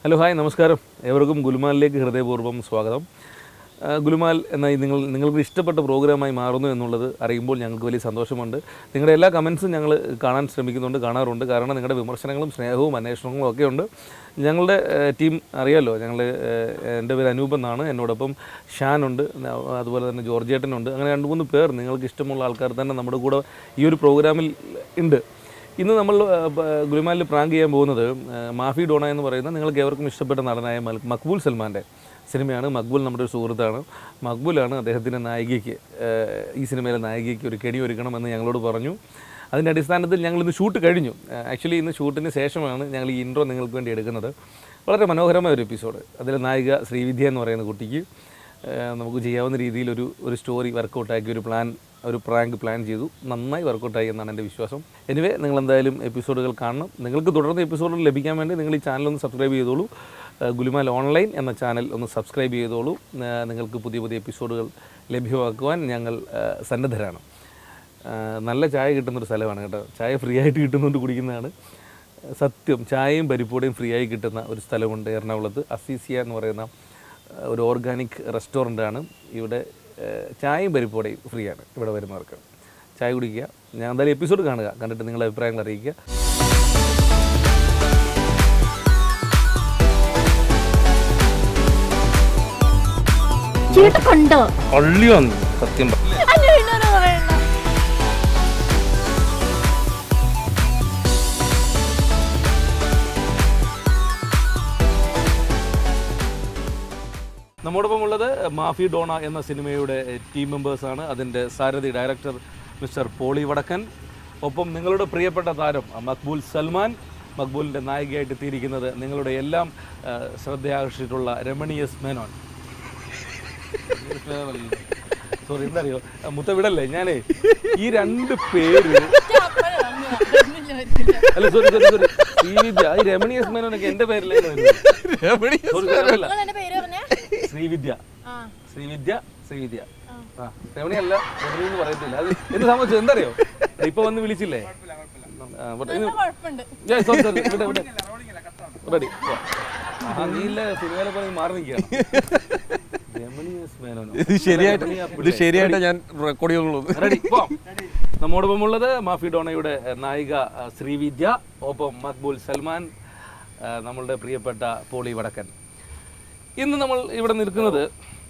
Hello hi നമസ്കാരം ഏവർക്കും ഗുലുമാലിലേക്ക് ഹൃദയപൂർവ്വം സ്വാഗതം ആ, ഗുലുമാൽ എന്ന ഈ നിങ്ങൾ നിങ്ങൾക്ക് ഇഷ്ടപ്പെട്ട പ്രോഗ്രാമായി മാറുന്നു എന്നുള്ളത് അറിയുമ്പോൾ ഞങ്ങൾക്ക് വലിയ സന്തോഷമുണ്ട് നിങ്ങളുടെ എല്ലാ കമൻസും ഞങ്ങൾ കാണാൻ ശ്രമിക്കുന്നുണ്ട് കാണാറുണ്ട് കാരണം നിങ്ങളുടെ വിമർശനങ്ങളും സ്നേഹവും അന്വേഷണങ്ങളും ഒക്കെ ഉണ്ട് ഞങ്ങളുടെ ടീം അറിയാമല്ലോ ഞങ്ങൾ എൻ്റെ പേര് അനൂപ് എന്നാണ് എന്നോടൊപ്പം ഷാനുണ്ട് ന- അതുപോലെ തന്നെ ജോർജേട്ടനുണ്ട് അങ്ങനെ രണ്ട് മൂന്ന് പേർ നിങ്ങൾക്ക് ഇഷ്ടമുള്ള ആൾക്കാർ തന്നെ നമ്മുടെ കൂടെ ഈ ഒരു പ്രോഗ്രാമിൽ ഉണ്ട് ഇന്ന് നമ്മൾ ഗുലുമാലിൽ പ്രാങ്ക് ചെയ്യാൻ പോകുന്നത് ആ, മാഫി ഡോണ എന്ന് പറയുന്ന നിങ്ങൾക്ക് ഏവർക്കും ഇഷ്ടപ്പെട്ട നടനായ മൽ- മക്ബൂൽ സൽമാൻ്റെ സിനിമയാണ് മക്ബൂൽ നമ്മുടെ ഒരു സുഹൃത്താണ് മക്ബൂലാണ് അദ്ദേഹത്തിൻ്റെ നായികയ്ക്ക് ആ, ഈ സിനിമയിലെ നായികയ്ക്ക് ഒരു കെണി ഒരുക്കണമെന്ന് ഞങ്ങളോട് പറഞ്ഞു അതിൻ്റെ അടിസ്ഥാനത്തിൽ ഞങ്ങൾ ഇന്ന് ഷൂട്ട് കഴിഞ്ഞു ആക്ച്വലി ഇന്ന് ഷൂട്ടിന് ശേഷമാണ് ഞങ്ങൾ ഈ ഇൻട്രോ നിങ്ങൾക്ക് വേണ്ടി എടുക്കുന്നത് വളരെ മനോഹരമായ ഒരു എപ്പിസോഡ് അതിലെ നായിക ശ്രീവിദ്യ എന്ന് പറയുന്ന കുട്ടിക്ക് ഏഹ് നമുക്ക് ചെയ്യാവുന്ന രീതിയിൽ ഒരു ഒരു സ്റ്റോറി വർക്കൗട്ടാക്കി ഒരു പ്ലാൻ ഒരു പ്രാങ്ക് പ്ലാൻ ചെയ്തു നന്നായി വർക്കൗട്ടായി എന്നാണ് എൻ്റെ വിശ്വാസം എനിവേ നിങ്ങൾ എന്തായാലും എപ്പിസോഡുകൾ കാണണം നിങ്ങൾക്ക് തുടർന്ന് എപ്പിസോഡുകൾ ലഭിക്കാൻ വേണ്ടി നിങ്ങൾ ഈ ചാനൽ ഒന്ന് സബ്സ്ക്രൈബ് ചെയ്തോളൂ ഏഹ് ഗുലുമാൽ ഓൺലൈൻ എന്ന ചാനൽ ഒന്ന് സബ്സ്ക്രൈബ് ചെയ്തോളൂ ഏഹ് നിങ്ങൾക്ക് പുതിയ പുതിയ എപ്പിസോഡുകൾ ലഭ്യമാക്കുവാൻ ഞങ്ങൾ ഏഹ് സന്നദ്ധരാണ് ഏഹ് നല്ല ചായ കിട്ടുന്നൊരു സ്ഥലമാണ് കേട്ടോ ചായ ഫ്രീ ആയിട്ട് കിട്ടുന്നുകൊണ്ട് കുടിക്കുന്നതാണ് സത്യം ചായയും പരിപ്പോടെയും ഫ്രീ ആയി കിട്ടുന്ന ഒരു സ്ഥലമുണ്ട് എറണാകുളത്ത് അസീസിയ എന്ന് പറയുന്ന ഏഹ് ഒരു ഓർഗാനിക് റെസ്റ്റോറൻ്റാണ് ഇവിടെ ഏഹ് ചായയും പരിപ്പോടെയും ഫ്രീ ആണ് ഇവിടെ വരുന്നവർക്ക് ചായ കുടിക്കുക ഞാൻ എന്തായാലും എപ്പിസോഡ് കാണുക കണ്ടിട്ട് നിങ്ങളുടെ അഭിപ്രായങ്ങൾ അറിയിക്കുക ചേട്ടൻ കണ്ടോ പള്ളി വന്നു സത്യം അയ്യോ എന്നോട് പറയണ്ട നമ്മോടൊപ്പം ഉള്ളത് മാഫി ഡോണ എന്ന സിനിമയുടെ ടീം മെമ്പേഴ്സാണ് അതിൻ്റെ സാരഥി ഡയറക്ടർ മിസ്റ്റർ പോളി വടക്കൻ ഒപ്പം നിങ്ങളുടെ പ്രിയപ്പെട്ട താരം മക്ബൂൽ സൽമാൻ മക്ബൂലിൻ്റെ നായികയായിട്ട് എത്തിയിരിക്കുന്നത് നിങ്ങളുടെ എല്ലാം ആ, ശ്രദ്ധയാകർഷിച്ചിട്ടുള്ള രമണീയസ് മേനോൻ സോറി എന്തറിയോ മുത്ത വിടല്ലേ ഞാനേ ഈ രണ്ട് പേര് അല്ല സോറി സോറി സോറി ശ്രീവിദ്യ ഈ രമണീയസ് മേനോനൊക്കെ എൻ്റെ പേരിലായിരുന്നു വരുന്നത്. Sorry, sorry, അല്ല. എന്റെ പേര് പറഞ്ഞ ശ്രീവിദ്യ ആ ശ്രീവിദ്യ ശ്രീവിദ്യ ആ രമണിയല്ല രമണി എന്ന് പറയത്തില്ല അത് എന്ത് സംഭവിച്ചു എന്തറിയോ ഇപ്പൊ വന്ന് വിളിച്ചില്ലേ ആ, പോട്ടെ. ഇത് കുഴപ്പമുണ്ട് ഏയ് sorry, sorry. ഇവിടെ, ഇവിടെ. Ready. പോ. ആ, നീ ഇല്ല സിനിമയിലെ പോലെ നീ മാറി നിൽക്കുകയാണ് രമണീയസ് മേനോനോ? ഇത് ശരിയായിട്ട് രമണീയ ഇത് പിള്ളേ. ശരിയായിട്ട് ഞാൻ റെക്കോർഡ് ചെയ്യുള്ളൂ റെഡി പോവാം നമ്മോടൊപ്പമുള്ളത് മാഫി ഡോണയുടെ ആ, നായിക ആ, ശ്രീവിദ്യ ഒപ്പം മക്ബൂൽ സൽമാൻ ആ, നമ്മളുടെ പ്രിയപ്പെട്ട പോളി വടക്കൻ ഇന്ന് നമ്മൾ ഇവിടെ നിൽക്കുന്നത്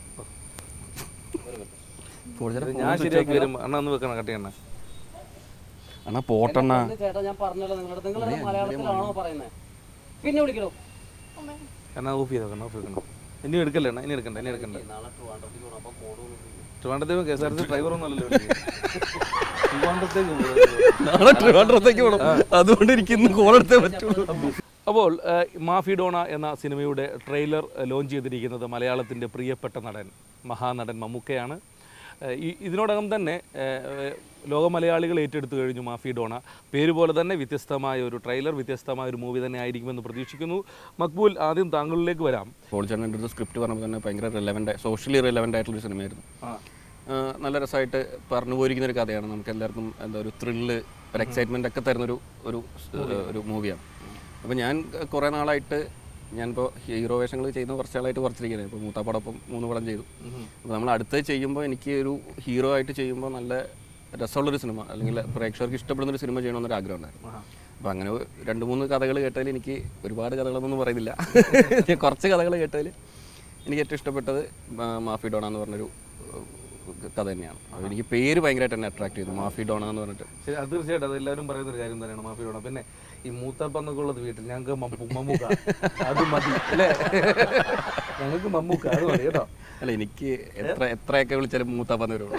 ഞാൻ ശരിയാക്കി വരും അണ്ണ ഒന്ന് വെക്കണം കട്ടിയണ്ണ അണ്ണാ പോട്ടണ്ണ ചേട്ടാ ഞാൻ പറഞ്ഞല്ലോ നിങ്ങളുടെ നിങ്ങൾ മലയാളത്തിലാണോ പറയുന്നത് പിന്നെ വിളിക്കണോ എന്നാ ഓഫ് ചെയ്തോ കണ്ണ ഓഫ് ചെയ്യണം ഇനി എടുക്കല്ലേ അണ്ണാ ഇനി എടുക്കണ്ട ഇനി എടുക്കണ്ട നാളെ ട്രിവാൻഡ്രത്തേക്ക് പോകണം അപ്പം പോടുന്നു ട്രിവാൻഡ്രത്തേക്ക് K S R T driver ഒന്നും അല്ലല്ലോ ട്രിവാൻഡ്രത്തേക്ക് പോകുന്നത്. നാളെ ട്രിവാൻഡ്രത്തേക്ക് പോകണം അതുകൊണ്ട് എനിക്ക് ഇന്ന് കോൾ എടുത്തേ പറ്റുള്ളൂ അപ്പോൾ ഏഹ്, മാഫി ഡോണ എന്ന സിനിമയുടെ ട്രെയിലർ ഏഹ്, ലോഞ്ച് ചെയ്തിരിക്കുന്നത് മലയാളത്തിൻ്റെ പ്രിയപ്പെട്ട നടൻ മഹാനടൻ മമ്മൂക്കയാണ് ഏഹ്, ഈ ഇതിനോടകം തന്നെ ഏഹ്, ലോക മലയാളികൾ ഏറ്റെടുത്തു കഴിഞ്ഞു മാഫി ഡോണ പേര് പോലെ തന്നെ വ്യത്യസ്തമായ ഒരു ട്രെയിലർ വ്യത്യസ്തമായ ഒരു മൂവി തന്നെ ആയിരിക്കുമെന്ന് പ്രതീക്ഷിക്കുന്നു മക്ബൂൽ ആദ്യം താങ്കളിലേക്ക് വരാം പോളിച്ചേട്ടൻ എൻ്റെ അടുത്ത് സ്ക്രിപ്റ്റ് പറഞ്ഞപ്പോൾ തന്നെ ഭയങ്കര റെലവൻ്റ് സോഷ്യലി റെലവൻ്റ് ആയിട്ടുള്ളൊരു സിനിമയായിരുന്നു ആ, നല്ല രസമായിട്ട് പറഞ്ഞു പോയിരിക്കുന്ന ഒരു കഥയാണ് നമുക്ക് എല്ലാവർക്കും എന്താ ഒരു ത്രില്ല് ഒരു എക്സൈറ്റ്മെൻ്റ് ഒക്കെ തരുന്നൊരു ഒരു ഒരു മൂവിയാണ് അപ്പോൾ ഞാൻ കുറേ നാളായിട്ട് ഞാനിപ്പോൾ ഹീറോ വേഷങ്ങൾ ചെയ്യുന്ന കുറച്ച് നാളായിട്ട് കുറച്ചിരിക്കുന്നത് ഇപ്പോൾ മൂത്താപ്പടൊപ്പം മൂന്ന് പടം ചെയ്തു അപ്പോൾ നമ്മൾ അടുത്ത് ചെയ്യുമ്പോൾ എനിക്ക് ഒരു ഹീറോ ആയിട്ട് ചെയ്യുമ്പോൾ നല്ല രസമുള്ളൊരു സിനിമ അല്ലെങ്കിൽ പ്രേക്ഷകർക്ക് ഇഷ്ടപ്പെടുന്ന ഒരു സിനിമ ചെയ്യണമെന്നൊരു ആഗ്രഹം ഉണ്ടായിരുന്നു അപ്പോൾ അങ്ങനെ രണ്ട് മൂന്ന് കഥകൾ കേട്ടതിൽ എനിക്ക് ഒരുപാട് കഥകളൊന്നും പറയുന്നില്ല ഞാൻ കുറച്ച് കഥകൾ കേട്ടതിൽ എനിക്ക് ഏറ്റവും ഇഷ്ടപ്പെട്ടത് മാ- മാഫി ഡോണ എന്ന് പറഞ്ഞൊരു ഏഹ്, കഥ തന്നെയാണ് അപ്പോൾ എനിക്ക് പേര് ഭയങ്കരമായിട്ട് എന്നെ അട്രാക്ട് ചെയ്തു മാഫി ഡോണ എന്ന് പറഞ്ഞിട്ട് ശരി അത് തീർച്ചയായിട്ടും അത് എല്ലാവരും പറയുന്ന ഒരു കാര്യം തന്നെയാണ് മാഫി ഡോണ പിന്നെ ഈ മൂത്തപ്പന്നൊക്കെ ഉള്ളത് വീട്ടിൽ ഞങ്ങൾക്ക് മമ്മൂ- മമ്മൂക്ക അത് മതി അല്ലേ ഞങ്ങൾക്ക് മമ്മൂക്ക അത് മതി കേട്ടോ അല്ല എനിക്ക് എത്ര എത്രയൊക്കെ വിളിച്ചാലും മൂത്താപ്പന്ന് വരുള്ളൂ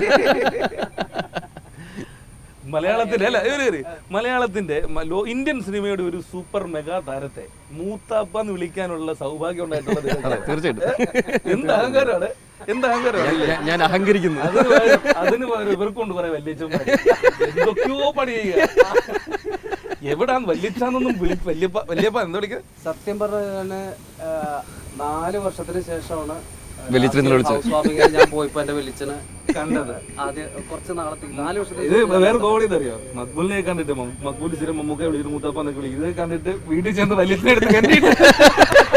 മലയാളത്തിന്റെ അല്ല ഒരു ഒരു മലയാളത്തിന്റെ മ- ലോ- ഇന്ത്യൻ സിനിമയുടെ ഒരു സൂപ്പർ മെഗാ താരത്തെ മൂത്താപ്പ എന്ന് വിളിക്കാനുള്ള സൗഭാഗ്യം ഉണ്ടായിട്ടുള്ളത് നിങ്ങൾക്കാണ്. തീർച്ചയായിട്ടും എന്ത് അഹങ്കാരമാണ് എന്ത് അഹങ്കാരമാണ് ഞാൻ- ഞാൻ അഹങ്കരിക്കുന്നു അതിന് പകരം അതിന് പകരം ഇവർക്കൊണ്ട് കുറെ വല്യച്ഛന്മാർ എന്തൊക്കെയോ പണി ചെയ്യുക എവിടാന്ന് വല്യച്ഛന്നൊന്നും വിളി വല്യപ്പ വല്യപ്പ എന്താ വിളിക്കുന്നത് സത്യം പറഞ്ഞാൽ നാല് വർഷത്തിന് ശേഷമാണ് വെളിച്ചെന്ന് വിളിച്ചത്. ഹൗസ് വാമിങ്ങിന് ഞാൻ പോയപ്പോ എന്റെ വെളിച്ചന് കണ്ടത് ആദ്യം കുറച്ച് നാളത്തേക്ക് നാല് വർഷത്തേക്ക് ഇത് വേറെ കോമഡി അറിയോ മക്ബൂലിനെ കണ്ടിട്ട് മം- മക്ബൂൽ സ്ഥിരം മമ്മൂക്കെ വിളിച്ചിട്ട് മൂത്തപ്പ എന്നൊക്കെ വിളിക്കും ഇത് കണ്ടിട്ട് വീട്ടിൽ ചെന്ന് വലിയ എടുത്ത് കണ്ടിട്ട്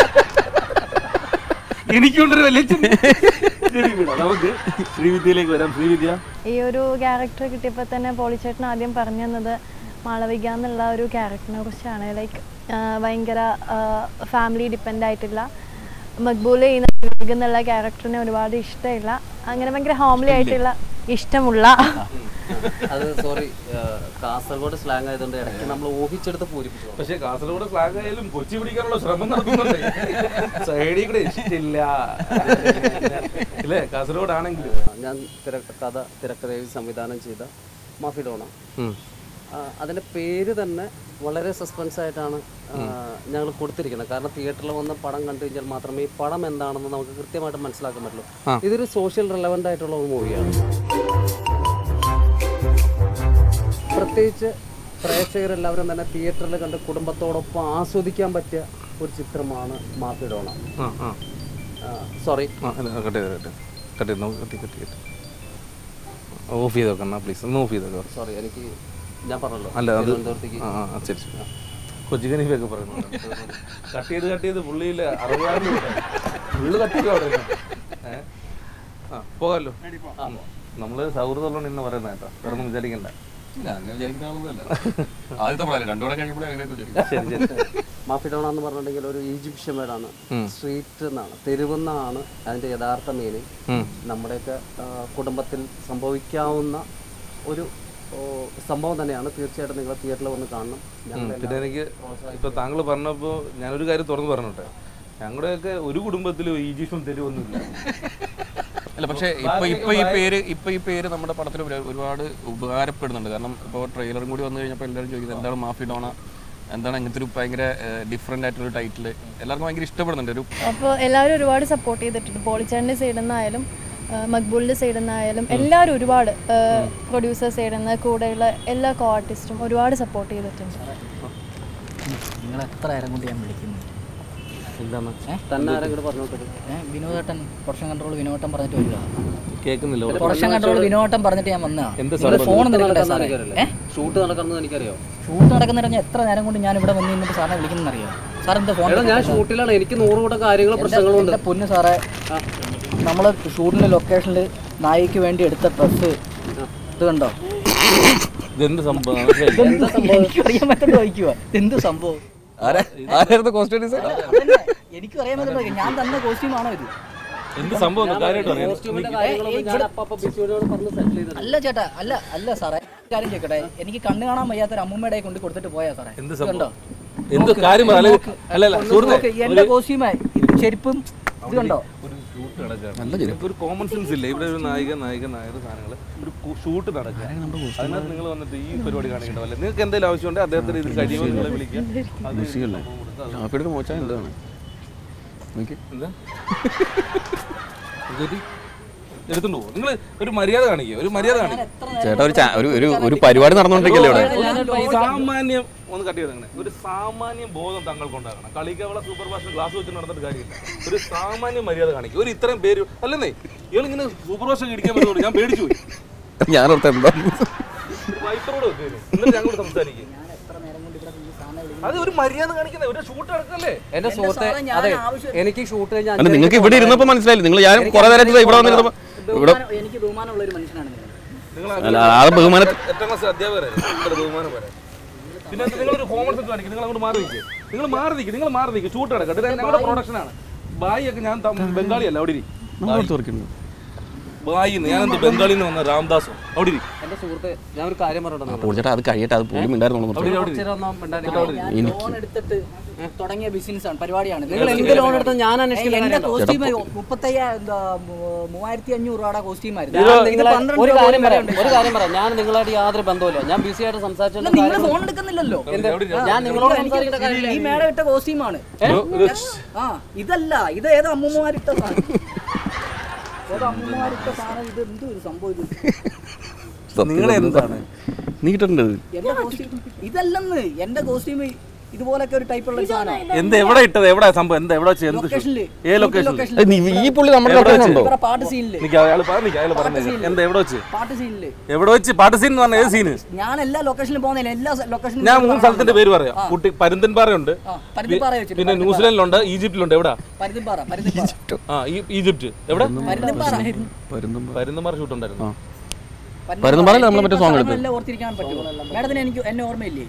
എനിക്കുണ്ടൊരു വലിയ ചിന്ത. ശരി വിടാം. നമുക്ക് ശ്രീവിദ്യയിലേക്ക് വരാം ശ്രീവിദ്യ ഈ ഒരു ക്യാരക്ടർ കിട്ടിയപ്പോൾ തന്നെ പോളിച്ചേട്ടൻ ആദ്യം പറഞ്ഞു തന്നത് മാളവിക എന്നുള്ള ഒരു ക്യാരക്ടറിനെ കുറിച്ചാണ് ലൈക്ക് ഭയങ്കര ഫാമിലി ഡിപ്പെൻഡ് ആയിട്ടുള്ള മക്ബൂൽ ചെയ്യുന്ന വിവേക് എന്നുള്ള ക്യാരക്ടറിനെ ഒരുപാട് ഇഷ്ടമില്ല അങ്ങനെ ഭയങ്കര ഹോംലി ആയിട്ടുള്ള ഇഷ്ടമുള്ള അത് സോറി കാസർഗോഡ് സ്ലാങ് ആയതുകൊണ്ട് ഇടയ്ക്ക് നമ്മൾ ഊഹിച്ചെടുത്ത് പൂരിപ്പിച്ചു പക്ഷേ കാസർഗോഡ് ഫ്ലാഗ് ആയാലും കൊച്ചി പിടിക്കാനുള്ള ശ്രമം നടത്തുന്നുണ്ട് സൈഡിൽ കൂടെ ഇഷ്ടമില്ല ഇല്ലേ കാസർഗോഡ് ആണെങ്കിലും ഞാൻ തിര കഥ തിരക്കഥയിൽ സംവിധാനം ചെയ്ത മാഫിഡോണ അതിൻ്റെ പേര് തന്നെ വളരെ സസ്പെൻസ് ആയിട്ടാണ് ഞങ്ങൾ കൊടുത്തിരിക്കുന്നത് കാരണം തിയേറ്ററിൽ വന്ന് പടം കണ്ടു കഴിഞ്ഞാൽ മാത്രമേ ഈ പടം എന്താണെന്ന് നമുക്ക് കൃത്യമായിട്ട് മനസ്സിലാക്കാൻ പറ്റുള്ളൂ ഇതൊരു സോഷ്യൽ റിലവൻ്റ് ആയിട്ടുള്ള ഒരു മൂവിയാണ് പ്രത്യേകിച്ച് പ്രേക്ഷകരെല്ലാവരും തന്നെ തിയേറ്ററിൽ കണ്ട് കുടുംബത്തോടൊപ്പം ആസ്വദിക്കാൻ പറ്റിയ ഒരു ചിത്രമാണ് മാഫിഡോണ ആ ആ സോറി ആ, അല്ല, കട്ട് ചെയ്ത് കട്ട് ചെയ്ത്. കട്ട് ചെയ്ത് നോക്ക്, കട്ട് ചെയ്ത്, കട്ട് ചെയ്ത്. ഓഫ് ചെയ്ത് വെക്കണം പ്ലീസ് ഒന്ന് ഓഫ് ചെയ്ത് വെക്കാം സോറി എനിക്ക് ഞാൻ പറഞ്ഞല്ലോ അല്ല അത് തിരുവനന്തപുരത്തേക്ക് ആ ആ ശരി ശരി കൊച്ചി കനീഫൊക്കെ പറയുന്നു കട്ട് ചെയ്ത് കട്ട് ചെയ്ത് പുള്ളിയിൽ അറുപതായിരം ഫുള്ള് കട്ട് ചെയ്തു അവിടെ ഇരുന്ന്. ഏ? ആ പോകാമല്ലോ നമ്മള് സൗഹൃദമുള്ള ഇന്ന് പറയുന്ന കേട്ടോ വേറെ ഒന്നും വിചാരിക്കണ്ട ആദ്യത്തെ പടം രണ്ടുകൂടെ കഴിയുമ്പോഴേ അങ്ങനെ വിചാരിക്കും. ശരി ശരി മാഫിഡോണ എന്ന് പറഞ്ഞിട്ടുണ്ടെങ്കിൽ ഒരു ഈജിപ്ഷ്യൻ വേർഡാണ് സ്ട്രീറ്റ് എന്നാണ് തെരുവെന്നാണ് അതിന്റെ യഥാർത്ഥ മീനിങ് ഉം. നമ്മുടെയൊക്കെ ആ, കുടുംബത്തിൽ സംഭവിക്കാവുന്ന ഒരു ഓ, സംഭവം തന്നെയാണ് തീർച്ചയായിട്ടും നിങ്ങൾ തിയേറ്ററിൽ വന്ന് കാണണം ഞങ്ങൾ പിന്നെ എനിക്ക് ഇപ്പൊ താങ്കൾ പറഞ്ഞപ്പോൾ ഞാനൊരു കാര്യം തുറന്നു പറഞ്ഞോട്ടെ ഞങ്ങളുടെയൊക്കെ ഒരു കുടുംബത്തിലും ഈജിപ്ഷ്യൻ തെരുവൊന്നുമില്ല അല്ല പക്ഷേ ഇപ്പൊ ഇപ്പൊ ഈ പേര് ഇപ്പൊ ഈ പേര് നമ്മുടെ പടത്തിൽ ഒരു- ഒരുപാട് ഉപകാരപ്പെടുന്നുണ്ട് കാരണം ഇപ്പോൾ ട്രെയിലറും കൂടി വന്നു കഴിഞ്ഞപ്പോൾ എല്ലാവരും ചോദിക്കുന്നത് എന്താണ് മാഫി ഡോണ എന്താണ് അങ്ങനത്തെ ഒരു ഭയങ്കര ഡിഫറെന്റ് ആയിട്ടുള്ള ടൈറ്റിൽ എല്ലാവർക്കും ഭയങ്കര ഇഷ്ടപ്പെടുന്നുണ്ട് ഒരു അപ്പോൾ എല്ലാവരും ഒരുപാട് സപ്പോർട്ട് ചെയ്തിട്ടുണ്ട് പോളിച്ചേട്ടൻ്റെ സൈഡിൽ നിന്നായാലും മക്ബൂളിൻ്റെ സൈഡിൽ നിന്നായാലും എല്ലാവരും ഒരുപാട് പ്രൊഡ്യൂസേഴ്സ് സൈഡിൽ നിന്ന് കൂടെയുള്ള എല്ലാ കോ ആർട്ടിസ്റ്റും ഒരുപാട് സപ്പോർട്ട് ചെയ്തിട്ടുണ്ട് നിങ്ങൾ എത്ര നേരം കൊണ്ട് ഞാൻ വിളിക്കുന്നു എന്താണ് തന്നെ ആരെങ്കിലും പറഞ്ഞോട്ടെ ഏ വിനോദേട്ടൻ പ്രൊഡക്ഷൻ കൺട്രോൾ വിനോദം പറഞ്ഞിട്ട് വരിക കേൾക്കുന്നില്ല ഇവിടെ. പ്രൊഡക്ഷൻ കൺട്രോൾ വിനോദം പറഞ്ഞിട്ട് ഞാൻ വന്നതാണ് എന്ത് നിങ്ങൾ ഫോൺ എടുക്കണ്ടേ സാറേ എനിക്കറിയില്ല ഷൂട്ട് നടക്കുന്നത് എനിക്കറിയോ ഷൂട്ട് നടക്കുന്ന പറഞ്ഞാൽ എത്ര നേരം കൊണ്ട് ഞാൻ ഇവിടെ വന്ന് നിന്നിട്ട് സാറിനെ വിളിക്കുന്ന അറിയാം സാർ എന്താ ഫോൺ എടാ ഞാൻ ഷൂട്ടിലാണ് എനിക്ക് നൂറ് കൂട്ടം കാര്യങ്ങൾ പ്രശ്നങ്ങളുണ്ട് എൻ്റെ പൊന്ന് സാറേ നമ്മൾ ഷൂട്ടിൻ്റെ ലൊക്കേഷനിൽ നായിക്ക് വേണ്ടി എടുത്ത ഡ്രസ്സ് ഇത് കണ്ടോ ഇതെന്ത് സംഭവം മനസ്സിലായില്ല. എനിക്ക് അറിയാൻ പറ്റുന്ന ചോദിക്കുക എന്ത് സംഭവം ആരായിരുന്നു കോസ്റ്റ്യൂം ഡിസൈൻ അതന്നെ, എനിക്കും അറിയാൻ പറ്റുന്ന ഞാൻ തന്ന കോസ്റ്റ്യൂം ആണോ ഇത് എന്ത് സംഭവം ഒന്ന് കാര്യമായിട്ട് അറിയാം കോസ്റ്റ്യൂമിന്റെ കാര്യങ്ങളൊന്നും ഞാൻ അപ്പപ്പ ബിജുവിനോട് പറഞ്ഞ് സെറ്റിൽ ചെയ്തിട്ടുണ്ട് അല്ല ചേട്ടാ അല്ല അല്ല സാറേ ഒരു കാര്യം ചോദിക്കട്ടെ എനിക്ക് കണ്ണ് കാണാൻ വയ്യാത്ത ഒരു അമ്മൂമ്മയുടെ കൊണ്ട് കൊടുത്തിട്ട് പോയാ സാറേ എന്ത് ഇത് സംഭവം കണ്ടോ എന്ത് കാര്യം പറ അല്ലെങ്കിൽ- അല്ല അല്ല സുഹൃത്തെ നോക്ക്, എന്റെ കോസ്റ്റ്യൂമായി ചെരുപ്പും ഇത് കണ്ടോ ഒരു ഷൂട്ട് നടക്കുകയാണ് ഇപ്പൊ ഒരു കോമൺ സെൻസ് ഇല്ല ഇവിടെ ഒരു നായിക നായിക നായർ സാധനങ്ങൾ ഒരു ഷൂട്ട് നടക്കുക അതിനകത്ത് നിങ്ങൾ വന്നിട്ട് ഈ പരിപാടി കാണിക്കേണ്ട പോലെ നിങ്ങൾക്ക് എന്തെങ്കിലും ആവശ്യമുണ്ടെങ്കിൽ അദ്ദേഹത്തിന് ഇത് കഴിയുമ്പോൾ നിങ്ങളെ വിളിക്കുക അത് ഹാപ്പിയുടെ മോച്ചാൻ എന്താണ് നോക്കി എന്താ എന്തുപറ്റി? എടുത്തോണ്ട് പോകും നിങ്ങൾ ഒരു മര്യാദ കാണിക്കുക ഒരു മര്യാദ കാണിക്കുക ചേട്ടാ ഒരു ചാ- ഒരു ഒരു ഒരു പരിപാടി നടന്നുകൊണ്ടിരിക്കല്ലേ ഇവിടെ ഒരു സാമാന്യം ഒന്ന് കട്ട് ചെയ്ത് അങ്ങനെ ഒരു സാമാന്യ ബോധം താങ്കൾക്ക് ഉണ്ടാകണം കളിക്കവള സൂപ്പർ ഫാസ്റ്റ് ക്ലാസ് വെച്ച് നടന്നിട്ട് കാര്യമില്ല ഒരു സാമാന്യ മര്യാദ കാണിക്കുക ഒരു ഇത്രയും പേര് അല്ലെന്നേ ഇയാൾ ഇങ്ങനെ സൂപ്പർ ഫാസ്റ്റ് ഇടിക്കാൻ പറ്റുള്ളൂ ഞാൻ പേടിച്ചു പോയി ഞാൻ ഓർത്ത് എന്താ വൈപ്പറോട് വെക്കുക എന്നിട്ട് ഞങ്ങളോട് സംസാരിക്കുക അത് ഒരു മര്യാദ കാണിക്കുന്നത് ഒരു ഷൂട്ട് നടക്കല്ലേ എന്റെ സുഹൃത്തെ സാറേ, ഞാൻ അതെ ആവശ്യം- എനിക്ക് ഷൂട്ട് കഴിഞ്ഞാൽ അല്ല നിങ്ങൾക്ക് ഇവിടെ ഇരുന്നപ്പോൾ മനസ്സിലായില്ല നിങ്ങൾ ഞാൻ കുറെ നേരം ഇവിടെ വന്നിരുന്നപ്പോൾ ഇവിടെ ബഹുമാനം- എനിക്ക് ബഹുമാനമുള്ള ഒരു മനുഷ്യനാണ് നിങ്ങൾ നിങ്ങൾ അല്ല ആ ബഹുമാന എട്ടാം ക്ലാസ് അധ്യാപകരായിരുന്നു നിങ്ങളുടെ ബഹുമാനം വരെ പിന്നെ നിങ്ങളൊരു കോമൺ സെൻസ് കാണിക്കും നിങ്ങൾ അങ്ങോട്ട് മാറി നിൽക്കുക നിങ്ങൾ മാറി നിൽക്കുക നിങ്ങൾ മാറി നിൽക്കുക ഷൂട്ട് നടക്കട്ടെ ഇത് ഞങ്ങളുടെ പ്രൊഡക്ഷനാണ് ബായി ഒക്കെ ഞാൻ തം- ബംഗാളിയല്ല അവിടെ ഇരി ബായി ഞാനെന്ത് ബംഗാളിൽ നിന്ന് വന്ന രാംദാസും അവിടെ ഇരി എന്റെ സുഹൃത്തെ ഞാൻ ഒരു കാര്യം പറഞ്ഞോട്ടെ പൂർച്ചേട്ടാ അത് കഴിയട്ടെ അത് പോലും ഉണ്ടായിരുന്നു ലോൺ എടുത്തിട്ട് തുടങ്ങിയ ബിസിനസ് ആണ് പരിപാടിയാണ് നിങ്ങൾ എന്ത് ലോൺ എടുത്താൽ ഞാൻ അന്വേഷിക്കുന്ന എന്റെ കാര്യമുണ്ടോ? കോസ്റ്റ്യൂം മുപ്പത്തയ്യ എന്താ മൂ- മൂവായിരത്തി അഞ്ഞൂറ് രൂപയുടെ കോസ്റ്റ്യൂം ആയിരുന്നു ഞാൻ ഇത് നിങ്ങളെ- പന്ത്രണ്ട് ഒരു രൂപ കാര്യം പോലും പറയാം വിലയുണ്ട്. ഒരു കാര്യം പറയാം ഞാൻ നിങ്ങളായിട്ട് യാതൊരു ബന്ധവുമില്ല ഞാൻ ബിസി ആയിട്ട് സംസാരിച്ചിട്ട് നിങ്ങൾ കാര്യങ്ങൾ- ഫോൺ എടുക്കുന്നില്ലല്ലോ ഞാൻ നിങ്ങളോട് എനിക്ക് സംസാരിക്കേണ്ട കാര്യമില്ല ഈ മേഡം ഇട്ട കോസ്റ്റ്യൂമാണ് ആ ഇതല്ല ഇത് ഏതോ അമ്മൂമ്മമാരിട്ട സാധനം ഏതോ അമ്മൂമ്മമാരിട്ട സാധനം ഇത് എന്ത് ഒരു സംഭവം ഇത് നിങ്ങൾ എന്താണ് നീ കിട്ടുന്നുണ്ട് എന്റെ കോസ്റ്റ്യൂം ഇതല്ലെന്ന് എന്റെ കോസ്റ്റ്യൂം ഇതുപോലൊക്കെ ഒരു ടൈപ്പുള്ള ഒരു സാധനം എന്ത് എവിടെ ഇട്ടത് എവിടെ സംഭവം എന്താ എവിടെ വെച്ച് എന്ത് ലൊക്കേഷനില് ഏ ലൊക്കേഷൻ ഏ, നീ- ഈ പുള്ളി നമ്മുടെ ലൊക്കേഷൻ ഉണ്ടോ ഇവരെ പാട്ട് സീനില് നിക്ക് അയാൾ പറഞ്ഞില്ല അയാൾ പറഞ്ഞു എന്താ എവിടെ വെച്ച് പാട്ട് സീനില് എവിടെ വെച്ച് പാട്ട് സീൻ എന്ന് പറഞ്ഞ ഏത് സീന് ഞാൻ എല്ലാ ലൊക്കേഷനിലും പോകുന്നില്ല എല്ലാ ലൊക്കേഷനിലും ഞാൻ മൂന്ന് സ്ഥലത്തിന്റെ പേര് പറയാം കുട്ടി പരുന്തൻപാറയുണ്ട് ആ പരുത്തിപ്പാറ വെച്ചിട്ട് പിന്നെ ന്യൂസിലാൻഡിലുണ്ട് ഈജിപ്തിലുണ്ട് എവിടെ പരുത്തിപ്പാറ പരുത്തിപ്പാറ ആ ഈ- ഈജിപ്റ്റ് എവിടെ പരുത്തിപ്പാറ പരുന്തൻപാറ ഷൂട്ട് ഉണ്ടായിരുന്നു പരുന്തുംപാറയിൽ നമ്മളെ മറ്റേ song എടുത്തു. എല്ലാം ഓർത്തിരിക്കാൻ പറ്റുമോ മേഡത്തിന് എനിക്ക് എന്നെ ഓർമ്മയില്ലേ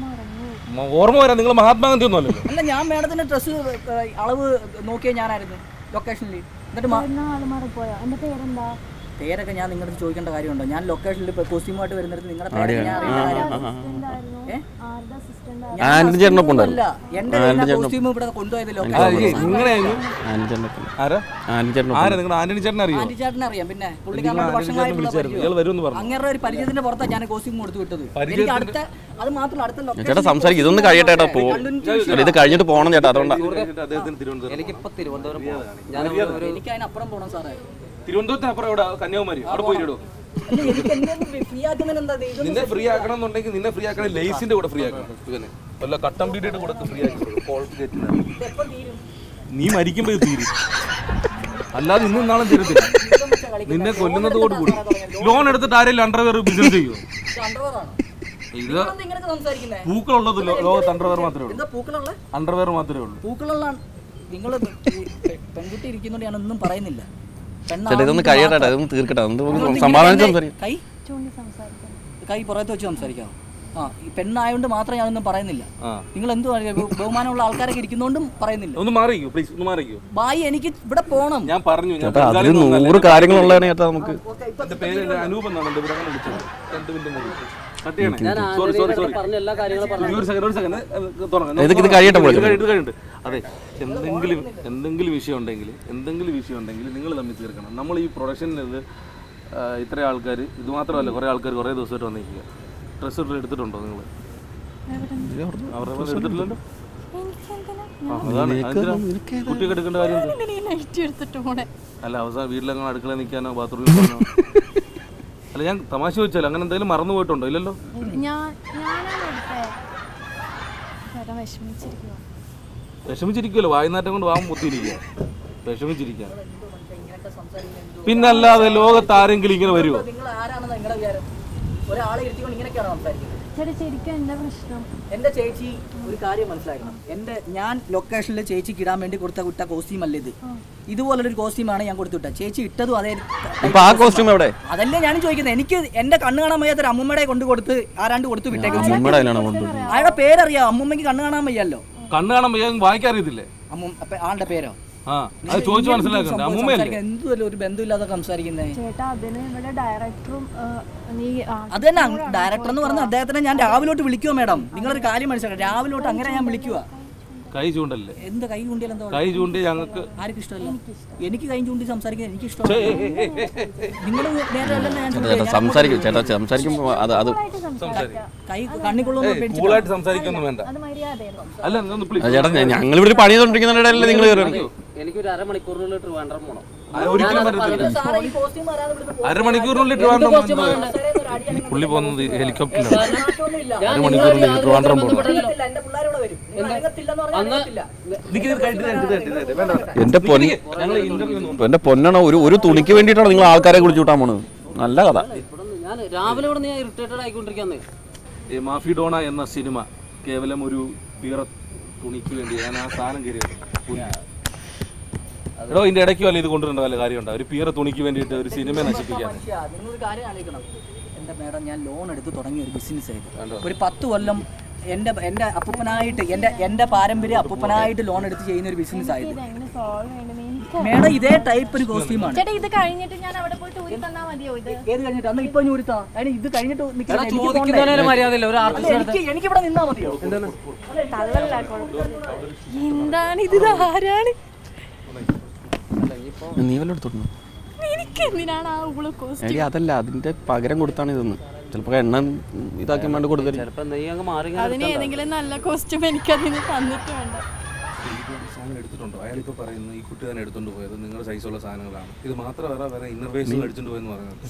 മ- ഓർമ്മ വരാം നിങ്ങൾ മഹാത്മാഗാന്ധി ഒന്നും അല്ലല്ലോ അല്ല ഞാൻ മേഡത്തിന്റെ ഡ്രസ്സ് അളവ് നോക്കിയ ഞാനായിരുന്നു ലൊക്കേഷനിൽ എന്നിട്ട് മാ- ആള് മാറിപ്പോയോ എൻ്റെ പേരെന്താ പേരൊക്കെ ഞാൻ നിങ്ങളുടെ അടുത്ത് ചോദിക്കേണ്ട കാര്യമുണ്ടോ ഞാൻ ലൊക്കേഷനിൽ കോസ്റ്റ്യൂമായിട്ട് വരുന്നിടത്ത് നിങ്ങളുടെ പേരൊക്കെ ഞാൻ അറിയേണ്ട കാര്യമാണ് ഏ? ആരുടെ അസിസ്റ്റന്റ് ഞാൻ ആന്റണി ചേട്ടനൊപ്പം ഉണ്ടായിരുന്നു അല്ല എന്റെ കോസ്റ്റ്യൂം ഇവിടെ കൊണ്ടുപോയത് ആ, ലൊക്കേഷൻ ഈ നിങ്ങളെയായിരുന്നു ആന്റണി ചേട്ടനൊപ്പം ആരാ ആന്റണി ചേട്ടനൊപ്പം ആരാ നിങ്ങൾ ആന്റണി ചേട്ടനെ അറിയോ ആന്റി ചേട്ടനെ അറിയാം പിന്നെ നിങ്ങൾ പുള്ളിക്കാരനോട് ആന്റണി ചേട്ടനെ വർഷങ്ങളായിട്ടുള്ള വിളിച്ചായിരുന്നു പരിചയം ഇയാൾ വരുമെന്ന് പറഞ്ഞു അങ്ങേരുടെ ഒരു പരിചയത്തിന്റെ പുറത്താണ് ഞാൻ കോസ്റ്റ്യൂം കൊടുത്തു വിട്ടത് എനിക്ക് പരിചയത്തിന്റെ- അടുത്ത അത് മാത്രമല്ല അടുത്ത ചേട്ടാ ലൊക്കേഷൻ സംസാരിക്കും ഇതൊന്ന് കഴിയട്ടെ ചേട്ടാ പോ എടാ, ഇത് കഴിഞ്ഞിട്ട് പോകണം ചേട്ടാ അതുകൊണ്ടാ അദ്ദേഹത്തിന് തിരുവനന്തപുരം എനിക്കിപ്പോ തിരുവനന്തപുരം പോകണം ഞാൻ ഒരു എനിക്ക് അതിനപ്പുറം പോകണം സാറേ തിരുവനന്തപുരത്തിന് അപ്പുറം ഇവിടെ കന്യാകുമാരി അവിടെ പോയി ഇടും അല്ല, എനിക്ക് എന്നെ ഫ്രീ ആക്കുന്നതിന് എന്താ ഇത്? ഇതൊന്നും നിന്നെ ഫ്രീ ആക്കണം എന്നുണ്ടെങ്കിൽ നിന്നെ ഫ്രീ ആക്കണേ ലേസിന്റെ കൂടെ ഫ്രീ ആക്കണം ഇവന് വല്ല കട്ടം പീഡിയുടെ കൂടെ ഫ്രീ ആക്കി കൊടുക്കും. കോൾ ഗേറ്റിന്. എപ്പം തീരും? നീ മരിക്കുമ്പോ ഇത് തീരും അല്ലാതെ ഇന്നും നാളും തരത്തില്ല നിന്നെ കൊല്ലുന്നത് കൂടി കൂടി ലോൺ എടുത്തിട്ട് ആരെങ്കിലും അണ്ടർവെയർ ബിസിനസ് ചെയ്യോ ഇത് underwear ആണോ? ഇത് നിങ്ങളെന്താ ഇങ്ങനെയൊക്കെ സംസാരിക്കുന്നെ? പൂക്കളുള്ളത് ലോ- ലോകത്ത് അണ്ടർവെയർ മാത്രമേ ഉള്ളൂ എന്താ പൂക്കളുള്ള അണ്ടർവെയർ മാത്രമേ ഉള്ളൂ പൂക്കളുള്ള നിങ്ങൾ പെൺകുട്ടി ഇരിക്കുന്നോണ്ട് ഞാനൊന്നും പറയുന്നില്ല പെണ്ണാ- ചേട്ടാ ഇതൊന്ന് കഴിയട്ടെ ചേട്ടാ, ഇതൊന്ന് തീർക്കട്ടെ അതൊന്ന് നിങ്ങൾ നമുക്ക് ഇങ്ങനെ സമാധാനിച്ച് തന്നെ സംസാരിക്കാം കൈ ചൂണ്ടി സംസാരിക്കുന്നു കൈ പുറത്ത് വെച്ച് സംസാരിക്കാം ആ ഈ പെണ്ണായോണ്ട് മാത്രം ഞാനൊന്നും പറയുന്നില്ല ആ നിങ്ങൾ എന്ത് ബഹുമാനമുള്ള ആൾക്കാരൊക്കെ ഇരിക്കുന്നോണ്ടും പറയുന്നില്ല ഒന്ന് മാറിക്കോ പ്ലീസ് ഒന്ന് മാറിക്കോ ബായി എനിക്ക് ഇവിടെ പോണം ഞാൻ പറഞ്ഞു ഞാൻ ചേട്ടാ അതിൽ ബംഗാളിൽ നിന്നല്ല. നൂറ് കാര്യങ്ങളുള്ളതാണ് ചേട്ടാ നമുക്ക് എന്റെ പേര് എന്റെ അനൂപ് എന്നാണ് എന്റെ ഇവിടെ അങ്ങനെ വിളിച്ചത് രണ്ട് മിനിറ്റ് മതി. കട്ട് ചെയ്യണേ ഞാൻ സോറി സോറി സോറി പറഞ്ഞ എല്ലാ കാര്യങ്ങളും പറഞ്ഞു ഒരു സെക്കൻഡ് ഒരു സെക്കൻഡ് തുടങ്ങാം ഇത് ഇത് കഴിയട്ടെ പോലെ. ഇത് കഴിയട്ടെ, ഇത് കഴിയട്ടെ. അതെ എന്തെങ്കിലും എന്തെങ്കിലും വിഷയം ഉണ്ടെങ്കിൽ എന്തെങ്കിലും വിഷയം ഉണ്ടെങ്കിൽ നിങ്ങൾ തമ്മിൽ തീർക്കണം നമ്മൾ ഈ പ്രൊഡക്ഷനിൽ ഇത് ആ, ഇത്ര ആൾക്കാർ ഇത് മാത്രമല്ല കുറേ ആൾക്കാർ കുറേ ദിവസമായിട്ട് വന്നിരിക്കുക ഡ്രസ്സ് എടുത്തിട്ടുണ്ടോ നിങ്ങൾ അവരുടെ ഡ്രസ്സ് എടുത്തിട്ടില്ലല്ലോ ആ, അതാണ് അതെന്തിനാ? കുട്ടിയൊക്കെ എടുക്കേണ്ട കാര്യം എന്താ? നൈറ്റ് എടുത്തിട്ട് പോണേ അല്ല അവസാനം വീട്ടിലങ്ങനെ അടുക്കള നിൽക്കാനോ ബാത്റൂമിൽ പോകാനോ അല്ല ഞാൻ തമാശ വെച്ചാൽ അങ്ങനെ എന്തെങ്കിലും മറന്നു പോയിട്ടുണ്ടോ ഇല്ലല്ലോ ഞാൻ ഞാനാണ് എടുത്തേ ചേട്ടാ വിഷമിച്ചിരിക്കുവോ വിഷമിച്ചിരിക്കുമല്ലോ വായുനാറ്റം കൊണ്ട് വാമ പൊത്തിയിരിക്കുക വിഷമിച്ചിരിക്കുക പിന്നല്ലാതെ ലോകത്ത് ആരെങ്കിലും ഇങ്ങനെ വരുമോ നിങ്ങൾ ആരാണെന്ന് നിങ്ങളുടെ വിചാരം ഒരാളെ ഇരുത്തിക്കൊണ്ട് ഇങ്ങനെയൊക്കെയാണ് സംസാരിക്കുന്നത് ചേട്ടാ ശരിക്കും എന്താ പ്രശ്നം എന്റെ ചേച്ചി ഒരു കാര്യം മനസ്സിലാക്കണം എന്റെ ഞാൻ ലൊക്കേഷനിൽ ചേച്ചിക്ക് ഇടാൻ വേണ്ടി കൊടുത്ത വിട്ട കോസ്റ്റ്യൂം അല്ല ഇത് ഇതുപോലൊരു കോസ്റ്റ്യൂമാണ് ഞാൻ കൊടുത്തു വിട്ടത് ചേച്ചി ഇട്ടതും അതേ ഇപ്പൊ ആ കോസ്റ്റ്യൂം എവിടെ അതല്ലേ ഞാൻ ചോദിക്കുന്നത് എനിക്ക് എന്റെ കണ്ണ് കാണാൻ വയ്യാത്തൊരു അമ്മൂമ്മയുടെ കൊണ്ട് കൊടുത്ത് ആരാണ്ട് കൊടുത്തു വിട്ടേക്കും നമ്മുടെ അതിലാണ് കൊണ്ടുവരുന്നത് അയാളുടെ പേരറിയാം അമ്മൂമ്മയ്ക്ക് കണ്ണ് കാണാൻ വയ്യല്ലോ കണ്ണ് കാണാൻ വയ്യ വായിക്കാൻ അറിയത്തില്ലേ അമ്മൂ അപ്പൊ ആളുടെ പേരോ ആ അത് ചോദിച്ചു മനസ്സിലാക്കണ്ടേ അമ്മൂമ്മയല്ലേ എന്തുമല്ല ഒരു ബന്ധമില്ലാതെ സംസാരിക്കുന്നേ ചേട്ടാ അതിന് ഇവിടെ ഡയറക്ടറും നീ ആ, അത് തന്നെ ഡയറക്ടർ എന്ന് പറഞ്ഞ അദ്ദേഹത്തിനെ ഞാൻ രാവിലോട്ട് വിളിക്കുവോ മാഡം നിങ്ങളൊരു കാര്യം മനസ്സിലാക്കാം രാവിലോട്ട് അങ്ങനെ ഞാൻ വിളിക്കുക കൈ ചൂണ്ടല്ലേ എന്ത് കൈ ചൂണ്ടിയാൽ എന്താ കൈ ചൂണ്ടി ഞങ്ങൾക്ക് ആർക്കും ഇഷ്ടമല്ല എനിക്ക് കൈ ചൂണ്ടി സംസാരിക്കാൻ എനിക്ക് ഇഷ്ടമല്ല നിങ്ങൾ നേരെ അല്ലല്ലോ ഞാൻ ചേട്ടാ ചോദിച്ചത്. ചേട്ടാ സംസാരിക്കും ചേട്ടാ സംസാരിക്കുമ്പോൾ അത് അത് ആയിട്ട് സംസാരിക്കാം കൈ കണ്ണിക്കൊള്ളുന്ന പേടിച്ചിട്ട് കൂളായിട്ട് സംസാരിക്കൊന്നും വേണ്ട അത് മര്യാദയല്ലോ അല്ല ഒന്ന് പ്ലീസ് അത് ചേട്ടാ ഞങ്ങൾ ഇവിടെ പണി ചെയ്തോണ്ടിരിക്കുന്നിടയിലല്ലേ നിങ്ങൾ കയറി എനിക്കൊരു അരമണിക്കൂറിനുള്ളിൽ ട്രിവാൻഡ്രം പോകണം ഒരിക്കലും പറ്റത്തില്ല സാറേ, ഈ costume വരാതെ ഇവിടുന്ന് പോ- അരമണിക്കൂറിനുള്ളിൽ ട്രിവാൻഡ്രം സാറേ, ഒരു അടി അങ്ങനെ പുള്ളി പോകുന്നത് ഹെലികോപ്റ്ററിലാണ് മാറ്റമൊന്നുമില്ല. ഞാൻ അരമണിക്കൂറിനുള്ളിൽ നിങ്ങളെ ട്രിവാൻഡ്രം പോകണം അനങ്ങത്തില്ല, എന്റെ പിള്ളേരോട് വരും നിങ്ങൾ അനങ്ങത്തില്ലെന്ന് പറഞ്ഞാൽ അനങ്ങത്തില്ല എന്റെ പൊൻ ഞങ്ങൾ ഇന്റർവ്യൂ എന്റെ പൊന്നാണ് ഒരു ഒരു തുണിക്ക് വേണ്ടിയിട്ടാണ് നിങ്ങൾ ആൾക്കാരെ കുറിച്ച് വിട്ടാൻ പോണത് നല്ല കഥ ഇവിടെ ഞാൻ രാവിലെ ഇവിടെ ഞാൻ ഇറിറ്റേറ്റഡ് ആയിക്കൊണ്ടിരിക്കാന്ന് ഈ മാഫി ഡോണ എന്ന സിനിമ കേവലം ഒരു പീറ തുണിക്ക് വേണ്ടി ഞാൻ ആ സാധനം കയറിയത് എടോ ഇതിന്റെ ഇടയ്ക്ക് വല്ല ഇത് കൊണ്ടുവരേണ്ട വല്ല കാര്യമുണ്ടോ ഒരു പീറ തുണിക്ക് വേണ്ടിയിട്ട് ഒരു സിനിമ നശിപ്പിക്കാൻ മനുഷ്യ, നിങ്ങളൊരു കാര്യം ആലോചിക്കണം എന്റെ മേഡം ഞാൻ ലോൺ എടുത്ത് തുടങ്ങിയ ഒരു ബിസിനസ് ആയിരുന്നു ഒരു പത്ത് കൊല്ലം എന്റെ എന്റെ അപ്പൂപ്പനായിട്ട് എന്റെ എന്റെ പാരമ്പര്യ അപ്പൂപ്പനായിട്ട് ലോൺ എടുത്ത് ചെയ്യുന്ന ഒരു ബിസിനസ് ആയിരുന്നു ഇതെങ്ങനെ സോൾവ് ചെയ്യണമെന്ന് എനിക്ക് മേഡം ഇതേ ടൈപ്പ് ഒരു കോസ്റ്റ്യൂമാണ് ചേട്ടാ ഇത് കഴിഞ്ഞിട്ട് ഞാൻ അവിടെ പോയിട്ട് ഊരി തന്നാ മതിയോ ഇത് ഏത് കഴിഞ്ഞിട്ട് അന്ന് ഇപ്പൊ ഞൂരുത്താ അതിന് ഇത് കഴിഞ്ഞിട്ട് നിൽക്കണം. എനിക്ക് പോകണ്ടേ? ചോദിക്കുന്നതിന് മര്യാദയില്ല ഒരു അല്ല, ആർട്ടിസ്റ്റ് എനിക്ക് എനിക്ക് ഇവിടെ നിന്നാ മതിയോ തള്ളല്ല കുഴപ്പമില്ല എന്താണ് ഇത് ഇത് ആരാണ് നീ വല്ല എടുത്തോട്ടു എനിക്ക് എന്തിനാണ് ആ ഉള്ള കോസ്റ്റ് എടി അതല്ല അതിന്റെ പകരം കൊടുത്താണ് ഇതൊന്ന് ചിലപ്പോ എണ്ണ ഇതാക്കി വേണ്ട കൊടുത്തരും ചിലപ്പോ നീ അങ്ങ് മാറി അതിന് ഏതെങ്കിലും നല്ല കോസ്റ്റ്യൂം എനിക്ക് അതിന് തന്നിട്ട് വേണ്ട സാധനം എടുത്തിട്ടുണ്ടോ അയാളിപ്പോ പറയുന്നു ഈ കുട്ടി തന്നെ എടുത്തോണ്ട് പോയത് നിങ്ങളുടെ സൈസുള്ള സാധനങ്ങളാണ് ഇത് മാത്രമല്ല വേറെ ഇന്നർ വേസ്റ്റ് എടുത്തോണ്ട് പോയെന്ന് പറയുന്നത്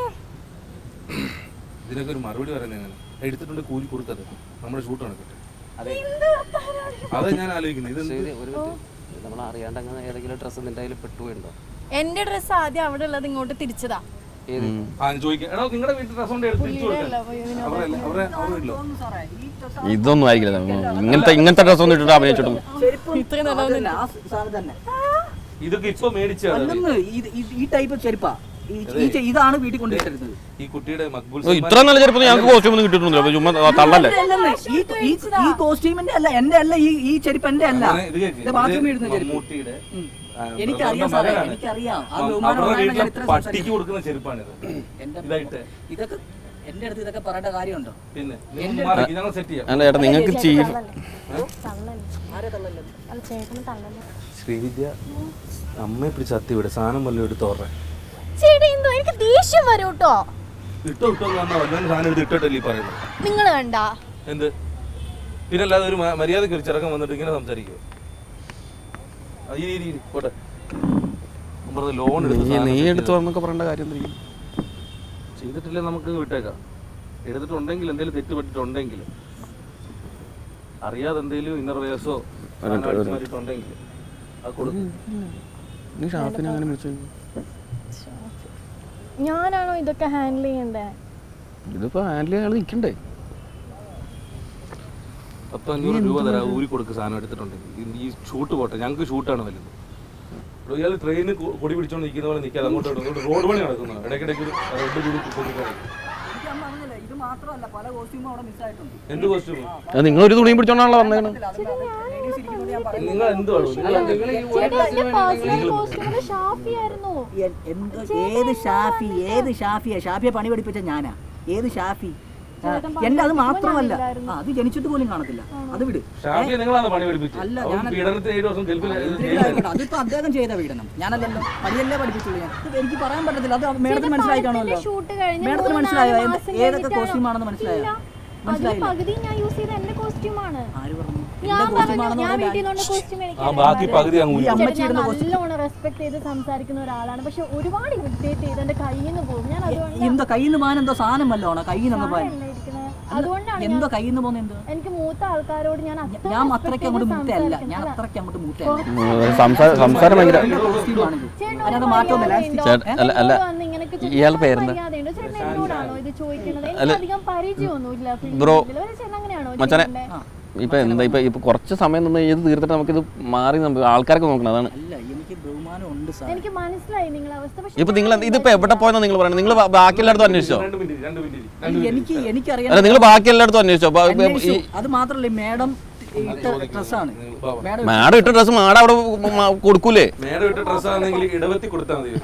ഇതിനൊക്കെ ഒരു മറുപടി പറയുന്നത് എങ്ങനെ എടുത്തിട്ടുണ്ട് കൂലി കൊടുത്തത് നമ്മുടെ ഷൂട്ട് നടക്കട്ടെ അത് ഞാൻ ആലോചിക്കുന്നത് ഇത് ശരി ഒരു മിനിറ്റ് നമ്മൾ അറിയാണ്ട് അങ്ങനെ ഏതെങ്കിലും ഡ്രസ്സ് നിന്റെ കയ്യിൽ പെട്ടുപോയിണ്ടോ എന്റെ ഡ്രസ്സ് ആദ്യം അവിടെ ഉള്ളത് ഇങ്ങോട്ട് തിരിച്ചതാ ഏത് ആ ചോദിക്കാം എടാ നിങ്ങളുടെ വീട്ടിൽ ഡ്രസ് കൊണ്ട് എടുത്ത് തിരിച്ചു കൊടുക്കാം അവരെ അവരെ അവരുടെ വീട്ടിലോ ഇതൊന്നും ആയിരിക്കില്ല ഇങ്ങനത്തെ ഇങ്ങനത്തെ ഡ്രസ് ഒന്നും ഇട്ടിട്ട് അഭിനയിച്ചിട്ടൊന്നും ഇത്രയും നല്ല ആ സാധനം തന്നെ ഇതൊക്കെ ഇപ്പൊ മേടിച്ചാണ് അല്ലെന്ന് ഇത് ഇത് ഈ ടൈപ്പ് ചെരുപ്പാ ഈ ഈ ചെ- ഇതാണ് വീട്ടിൽ കൊണ്ടുവരുന്നത് ഈ കുട്ടിയുടെ മക്ബൂൽ ഓ, ഇത്ര നല്ല ചെറുപ്പം ഞങ്ങൾക്ക് കോസ്റ്റ്യൂം ഒന്നും കിട്ടിയിട്ടൊന്നുമില്ല അപ്പൊ ചുമ്മാ തള്ളല്ലേ ഈ ഈ- ഈ കോസ്റ്റ്യൂമിന്റെ അല്ല എന്റെ അല്ല ഈ ഈ ചെരുപ്പ് എന്റെ അല്ല അങ്ങനെ ഇത് കേൾക്ക്. ഇത് ബാത്റൂമിൽ ഇത് ഇടുന്ന ചെരുപ്പ് മമ്മൂട്ടിയുടെ ഉം. ആ, എനിക്കറിയാം സ്വന്തം സാറേ മകനാണ്. എനിക്കറിയാം ആ അവ- ബഹുമാനം അവരുടെ കൊണ്ടാണ് ഞാൻ വീട്ടിലെ ഇത്രയും പട്ടിക്ക് സംസാരിക്കുന്നത്. കൊടുക്കുന്ന ചെരുപ്പാണിത് എന്റെ ഇതായിട്ട് ഇതൊക്കെ എന്റെ അടുത്ത് ഇതൊക്കെ പറയേണ്ട കാര്യമുണ്ടോ പിന്നെ നിങ്ങൾ മാറി, ഞങ്ങൾ സെറ്റ് ചെയ്യാം അല്ല ചേട്ടാ നിങ്ങൾക്ക് ചീഫ് ആരെ തള്ളല്ലേ അല്ല ചേട്ടന് തള്ളല്ലേ ശ്രീവിദ്യ അമ്മയെ പിടിച്ച് അത്തി വിട് സാധനം വല്ലതും എടുത്ത് ഓർറെ ചേട്ടാ എന്തോ എനിക്ക് ദേഷ്യം വരും കേട്ടോ ഇട്ടോ ഇട്ടോ എന്ന് പറഞ്ഞാൽ വല്ലതും സാധനം എടുത്ത് ഇട്ടിട്ടല്ലേ ഈ പറയുന്നത് നിങ്ങൾ കണ്ട എന്ത് പിന്നെ അല്ലാതെ ഒരു മ- മര്യാദയ്ക്ക് ഒരു ചെറുക്കം വന്നിട്ട് ഇങ്ങനെ സംസാരിക്കുമോ ആ, ഇരി, ഇരി, ഇരി, പോട്ടെ ലോൺ എടുത്ത് നീ സാധനം നീ set എടുത്തു വന്നൊക്കെ പറയേണ്ട കാര്യം എന്തിരിക്കും ചെയ്തിട്ടില്ലേ നമുക്ക് വിട്ടേക്കാം എടുത്തിട്ടുണ്ടെങ്കിൽ എന്തെങ്കിലും തെറ്റ് പറ്റിയിട്ടുണ്ടെങ്കിൽ അറിയാതെ എന്തെങ്കിലും ഇന്നർ വേസോ മാറിയിട്ടുണ്ടെങ്കിൽ അത് കൊടുക്കും നീ ഷാഫിനെ അങ്ങനെ വിളിച്ചു ഞാനാണോ ഇതൊക്കെ ഹാൻഡിൽ ചെയ്യണ്ടേ ഇതിപ്പോ ഹാൻഡിൽ ചെയ്യാൻ നിൽക്കണ്ടേ പത്ത് അഞ്ഞൂറ് രൂപ തരാം ഊരി കൊടുക്ക് സാധനം എടുത്തിട്ടുണ്ടെങ്കിൽ ഈ- ഈ ഷൂട്ട് പോട്ടെ ഞങ്ങൾക്ക് ഷൂട്ടാണ് വലുത് ഇവിടെ ഇയാൾ ട്രെയിന് കൊടി പിടിച്ചോണ്ട് നിൽക്കുന്ന പോലെ നിൽക്കാതെ അങ്ങോട്ട് ഇങ്ങോട്ട് റോഡ് പണി നടക്കുന്നത് ഇടയ്ക്കിടയ്ക്ക് ഒരു റെഡ് കൂടി കൊടുക്കണം എനിക്ക് അന്ന് പറഞ്ഞില്ല ഇത് മാത്രമല്ല പല കോസ്റ്റ്യൂമും അവിടെ മിസ്സായിട്ടുണ്ട് എന്ത് കോസ്റ്റ്യൂം നിങ്ങൾ ഒരു തുണിയും പിടിച്ചോണ്ടാണല്ലോ വന്നേക്കണത് ലേഡീസ് ഇരിക്കുന്നത് ഞാൻ പറയുന്നത് നിങ്ങൾ എന്ത് വേണം നിങ്ങൾ ചേട്ടാ എന്റെ പേഴ്സണൽ കോസ്റ്റ്യൂമിന്റെ ഷാഫി ആയിരുന്നു എ- എന്ത് ഏത് ഷാഫി ഏത് ഷാഫിയാ ഷാഫിയെ പണി പഠിപ്പിച്ച ഞാനാ ഏത് ഷാഫി ആ, എന്റെ അത് മാത്രമല്ല ആ, അത് ജനിച്ചിട്ട് പോലും കാണത്തില്ല അത് വിട് ഷാഫിയെ നിങ്ങളാണ് പണി പഠിപ്പിച്ചത് അല്ല, അവൻ ഞാനല്ല. പീഡനത്തിന് ഏഴ് ദിവസം ഗൾഫിൽ ഇതിലായിക്കോട്ടെ. അതിപ്പോ അദ്ദേഹം ചെയ്ത പീഡനം ഞാനല്ലല്ലോ പടിയല്ലേ പഠിപ്പിച്ചുള്ളൂ ഞാൻ ഇത് എനിക്ക് പറയാൻ പറ്റത്തില്ല അത് മേഡത്തിന് മനസ്സിലായി കാണുമല്ലോ ഷൂട്ട് കഴിഞ്ഞ് മേഡത്തിന് മൂന്ന് മനസ്സിലായോ നാല് എന്ത്- മാസം ഏതൊക്കെ കഴിഞ്ഞിട്ടാണോ? കോസ്റ്റ്യൂം ആണെന്ന് മനസ്സിലായോ ഇല്ല. അതിൽ മനസ്സിലായില്ല പകുതി ഞാൻ യൂസ് ചെയ്ത എന്റെ കോസ്റ്റ്യൂമാണ് ആര് പറഞ്ഞു ഞാൻ എന്റെ കോസ്റ്റ്യൂം പറഞ്ഞു ആണെന്ന് ഞാൻ വീട്ടിൽ പറഞ്ഞാൽ നിന്നുള്ള കോസ്റ്റ്യൂം എനിക്ക് ആ ബാക്കി പകുതി അങ്ങ് ഈ ഊരി. അമ്മച്ചി ഞാൻ ഇടുന്ന കോസ്റ്റ്യൂം നല്ലോണം റെസ്പെക്ട് ചെയ്ത് സംസാരിക്കുന്ന ഒരാളാണ് പക്ഷെ ഒരുപാട് ഇറിറ്റേറ്റ് ചെയ്ത് എന്റെ കയ്യിൽ നിന്ന് പോകും ഞാൻ അതുകൊണ്ട് എന്തോ കയ്യിൽ നിന്ന് പോകാൻ എന്തോ സാധനം വല്ലോണോ കയ്യിൽ നിന്ന് പോകാൻ അല്ല ഇരിക്കുന്നത്. അതുകൊണ്ടാണ് ഞാൻ എന്തോ കയ്യിൽ നിന്ന് പോകുന്ന എന്തോ എനിക്ക് മൂത്ത ആൾക്കാരോട് ഞാൻ അത്ര ഞാൻ respect അത്രയ്ക്ക് ചെയ്ത് അങ്ങോട്ട് മൂത്തയല്ല സംസാരിക്കുന്ന- ഞാൻ അല്ല. അത്രയ്ക്ക് അങ്ങോട്ട് മൂത്തയല്ല സംസാരം സംസാരം ഭയങ്കര എന്റെ കോസ്റ്റ്യൂം ആണെങ്കിൽ ചേട്ടന് അതിനകത്ത് ഒരു മാറ്റമൊന്നുമില്ല മര്യാദയുണ്ടോ? ചേട്ടൻ- അല്ല, അല്ല. എന്നോട് വന്ന് ഇങ്ങനെയൊക്കെ ചോദിക്കാൻ ഇയാളുടെ പേരെന്താ? മര്യാദയുണ്ടോ? ചേട്ടൻ എന്നോടാണോ ഇത് ചോദിക്കുന്നത് എനിക്ക് അല്ല. അധികം പരിചയമൊന്നുമില്ല film ബ്രോ, ഫീൽഡിൽ. ഒരു ചേട്ടൻ അങ്ങനെയാണോ മച്ചാനെ ചെയ്യണ്ടേ? ഇപ്പൊ എന്താ ഇപ്പൊ ഇപ്പൊ കുറച്ച് സമയം നിന്ന് ഇത് തീർത്തിട്ട് നമുക്കിത് മാറി നമുക്ക് ആൾക്കാരൊക്കെ നോക്കണം അതാണ് അല്ല എനിക്ക് ബഹുമാനം ഉണ്ട് സാർ എനിക്ക് മനസ്സിലായി നിങ്ങളെ അവസ്ഥ പക്ഷെ ഇപ്പൊ നിങ്ങൾ ഇതിപ്പോ എവിടെ പോയെന്നാ നിങ്ങൾ പറയുന്നത് നിങ്ങൾ ബാക്കി എല്ലായിടത്തും അന്വേഷിച്ചോ രണ്ട് മിനിറ്റ് രണ്ട് മിനിറ്റ് രണ്ട് എനിക്ക് എനിക്കറിയാം അല്ല നിങ്ങൾ ബാക്കി എല്ലായിടത്തും അന്വേഷിച്ചോ അപ്പൊ ഇപ്പൊ അന്വേഷിച്ചു. ഈ അത് മാത്രല്ല മേഡം ഇട്ട ഡ്രസ്സാണ് മേഡം മാഡം ഇട്ട ഡ്രസ് മാഡം അവിടെ മ- കൊടുക്കൂലേ മേഡം ഇട്ട ഡ്രസ് ആണെങ്കിൽ ഇടവത്തി കൊടുത്താൽ മതി